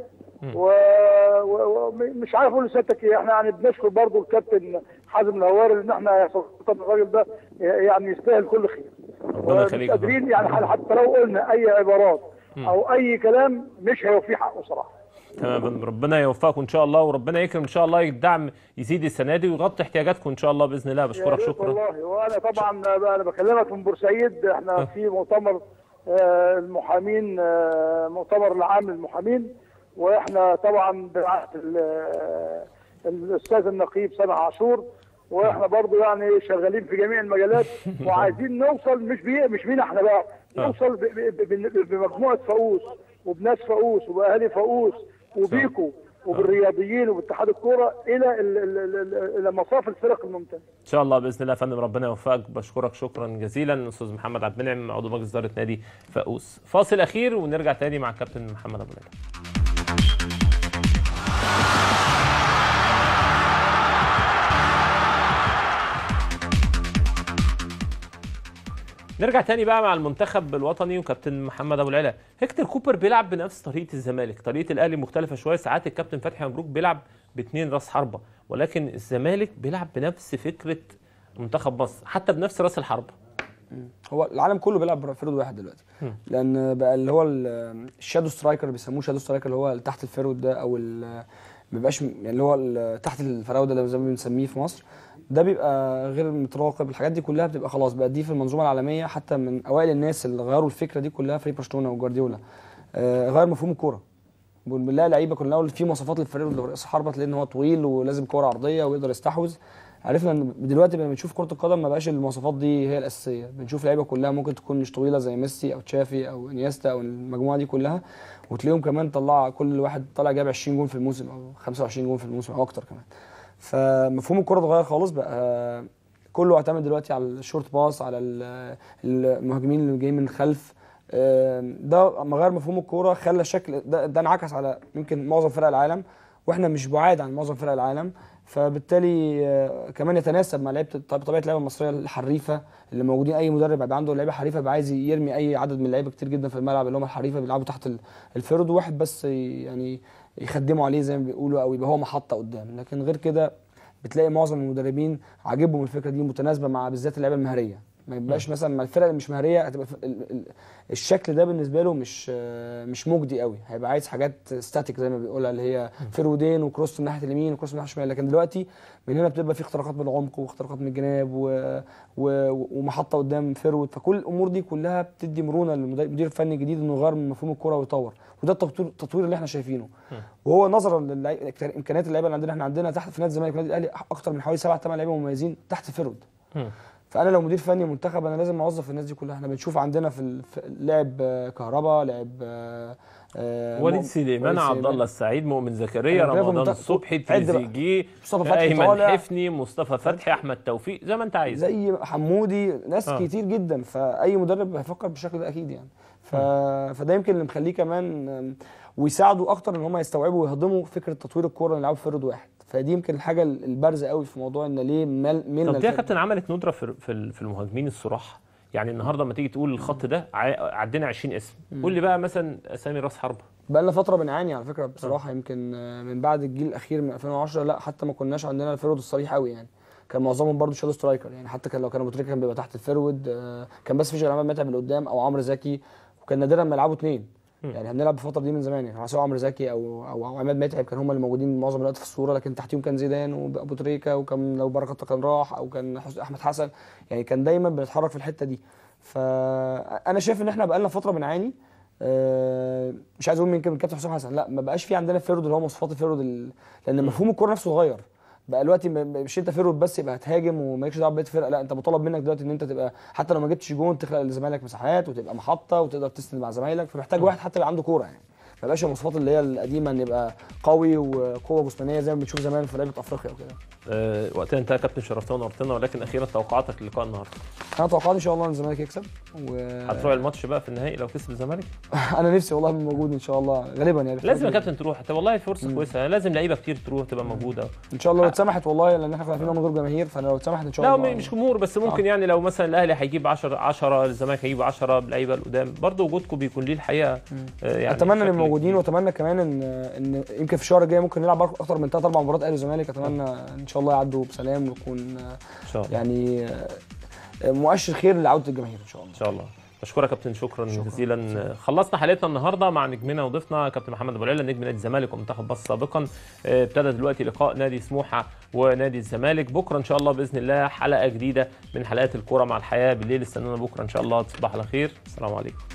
ومش عارف اقول لسيادتك ايه احنا يعني بنشكر برضو الكابتن حازم الهواري ان احنا صراحه الراجل ده يعني يستاهل كل خير ربنا ومش يخليك يا فندم. قادرين يعني حتى لو قلنا اي عبارات او اي كلام مش هيوفي حقه صراحه تمام يا فندم. ربنا يوفقكم ان شاء الله وربنا يكرم ان شاء الله الدعم يزيد السنه دي ويغطي احتياجاتكم ان شاء الله باذن الله يا بشكرك ريت شكرا والله وانا طبعا بقى انا بكلمك من بورسعيد احنا في مؤتمر آه، المحامين آه، مؤتمر العام للمحامين واحنا طبعا برعايه ال- آه، الاستاذ النقيب سامح عاشور واحنا برضو يعني شغالين في جميع المجالات وعايزين نوصل مش بي مش بينا احنا بقى نوصل ب- ب- ب- بمجموعه فاقوس وبناس فاقوس وباهالي فاقوس وبيكو وبالرياضيين وباتحاد الكوره الى ال- ال- ال- الى مصاف الفرق الممتازه ان شاء الله باذن الله يا فندم ربنا يوفقك بشكرك شكرا جزيلا استاذ محمد عبد المنعم عضو مجلس اداره نادي فاقوس فاصل اخير ونرجع تاني مع الكابتن محمد ابو ليلى نرجع تاني بقى مع المنتخب الوطني وكابتن محمد ابو العلا هيكتور كوبر بيلعب بنفس طريقه الزمالك طريقه الاهلي مختلفه شويه ساعات الكابتن فتحي مبروك بيلعب باثنين راس حربه ولكن الزمالك بيلعب بنفس فكره منتخب مصر حتى بنفس راس الحربه هو العالم كله بيلعب بفرود واحد دلوقتي مم. لان بقى اللي هو ال- الشادو سترايكر اللي بيسموه شادو سترايكر اللي هو اللي تحت الفرود ده او ال- ما بيبقاش يعني اللي هو ال- تحت الفراوده اللي زي ما بنسميه في مصر ده بيبقى غير متراقب الحاجات دي كلها بتبقى خلاص بقى دي في المنظومه العالميه حتى من اوائل الناس اللي غيروا الفكره دي كلها في برشلونه وجوارديولا آه، غير مفهوم الكوره بنلاقي لعيبه كنا الاول في مواصفات للفريق اللي رئيس حربه تلاقي ان هو طويل ولازم كوره عرضيه ويقدر يستحوذ عرفنا ان دلوقتي لما بنشوف كره القدم ما بقاش المواصفات دي هي الاساسيه بنشوف لعيبه كلها ممكن تكون مش طويله زي ميسي او تشافي او انيستا او المجموعه دي كلها وتلاقيهم كمان طلع كل واحد طلع جاب 20 جون في الموسم او 25 جون في الموسم او اكتر كمان فمفهوم الكره اتغير خالص بقى كله اعتمد دلوقتي على الشورت باس على ال- المهاجمين اللي جايين من الخلف آم، ده لما غير مفهوم الكوره خلى شكل ده, ده انعكس على يمكن معظم فرق العالم واحنا مش بعاد عن معظم فرق العالم فبالتالي آه، كمان يتناسب مع لعيبه طب- طبيعه اللعبه المصريه الحريفه اللي موجودين اي مدرب هيبقى عنده لعيبه حريفه يبقى عايز يرمي اي عدد من اللعيبه كتير جدا في الملعب اللي هم الحريفه بيلعبوا تحت ال- الفرد وواحد بس ي- يعني يخدموا عليه زي ما بيقولوا او يبقى هو محطه قدام لكن غير كده بتلاقي معظم المدربين عاجبهم الفكره دي متناسبه مع بالذات اللعيبه المهريه ما يبقاش مثلا مع الفرق اللي مش مهريه هتبقى ف- ال- ال- الشكل ده بالنسبه له مش آه، مش مجدي قوي هيبقى عايز حاجات ستاتيك زي ما بيقولها اللي هي فرودين وكروس من ناحيه اليمين وكروس من ناحيه الشمال لكن دلوقتي من هنا بتبقى في اختراقات من العمق واختراقات من الجناب و... و... ومحطه قدام فرود فكل الامور دي كلها بتدي مرونه للمدير الفني الجديد انه يغير من مفهوم الكره ويطور وده التطوير التطوير اللي احنا شايفينه وهو نظرا لامكانيات اللعيبه اللي عندنا احنا عندنا تحت في نادي الزمالك ونادي الاهلي اكتر من حوالي سبع ثمان لعيبه مميزين تحت فرود مم. فانا لو مدير فني منتخب انا لازم اوظف الناس دي كلها احنا بنشوف عندنا في ال- في لعب آه، كهربا لعب آه، آه، وليد مؤمن- سليمان وليد عبد سليمان. الله السعيد مؤمن زكريا أنا شايفه رمضان منتخب- الصبحي عد بقى. تريزيجيه مصطفى فتحي ايمن طالع. حفني مصطفى فتحي احمد توفيق زي ما انت عايز زي حمودي ناس آه. آه. كتير جدا فاي مدرب هيفكر بالشكل ده اكيد يعني ف... فده يمكن اللي مخليه كمان آم، ويساعدوا اكتر ان هم يستوعبوا ويهضموا فكره تطوير الكوره اللي يلعبوا في فرد واحد فدي يمكن الحاجه البارزه قوي في موضوع ان ليه مال ميلنا طب دي يا الفرد. كابتن عملت ندره في في ال- في المهاجمين الصراحه يعني النهارده لما تيجي تقول الخط ده ع- عدينا 20 اسم قول لي بقى مثلا اسامي راس حربه بقى لنا فتره بنعاني على فكره بصراحه يمكن آه، من بعد الجيل الاخير من 2010 لا حتى ما كناش عندنا الفرود الصريح قوي يعني كان معظمهم برضو شادو سترايكر يعني حتى كان لو كان ابو تريكه كان بيبقى تحت الفرود آه، كان بس في عماد متعب اللي قدام او عمرو زكي وكان نادرا ما يلعبوا اثنين يعني هنلعب الفتره دي من زمان يعني سواء عمرو زكي او او أو عماد متعب كان هم اللي موجودين معظم الوقت في الصوره لكن تحتيهم كان زيدان وابو تريكه وكان لو بركات كان راح او كان حس- احمد حسن يعني كان دايما بنتحرك في الحته دي فانا شايف ان احنا بقالنا فتره بنعاني آه، مش عايز اقول من كده الكابتن حسام حسن لا ما بقاش في عندنا فرود اللي هو مواصفات الفرود ال... لان مفهوم الكوره نفسه اتغير بقى دلوقتي م- م- مش انت فرود بس يبقى هتهاجم ومالكش دعوه بقيه الفرقه لا انت مطالب منك دلوقتي ان انت تبقى حتى لو ما جبتش جون تخلق لزمايلك مساحات وتبقى محطه وتقدر تسند مع زمايلك فمحتاج واحد حتى يبقى عنده كوره يعني ما بقاش المواصفات اللي هي القديمه ان يبقى قوي وقوه جسمانيه زي ما بنشوف زمان في لعيبه افريقيا وكده أه وقتها انتهى يا كابتن شرفتنا ونورتنا ولكن اخيرا توقعاتك للقاء النهارده انا توقعاتي ان شاء الله ان الزمالك يكسب و... هتروح الماتش بقى في النهائي لو كسب الزمالك انا نفسي والله أبقى موجود ان شاء الله غالبا يعني لازم يا كابتن تروح طب والله فرصه كويسه لازم لعيبه كتير تروح تبقى موجوده ان شاء الله لو اتسمحت والله لان احنا كنا عارفين من غير جماهير فانا لو اتسمحت ان شاء لا الله م- مش جمهور بس ممكن يعني لو مثلا الاهلي هيجيب 10 10 الزمالك هيجيب 10 لعيبه القدام برضه وجودكم بيكون ليه الحقيقه آه، يعني اتمنى ان بشكل موجودين كبير. واتمنى كمان ان ان يمكن في الشهر الجاي ممكن نلعب اكتر من ثلاث اربع مباريات اهلي وزمالك اتمنى ان شاء الله يعدوا بسلام ويكون ان شاء الله يعني مؤشر خير لعوده الجماهير ان شاء الله ان شاء الله بشكرك يا كابتن شكرا, شكرا جزيلا خلصنا حلقتنا النهارده مع نجمنا وضيفنا كابتن محمد ابو العلا نجم نادي الزمالك ومنتخب مصر سابقا آه، ابتدى دلوقتي لقاء نادي سموحه ونادي الزمالك بكره ان شاء الله باذن الله حلقه جديده من حلقات الكوره مع الحياه بالليل استنونا بكره ان شاء الله تصبح على خير السلام عليكم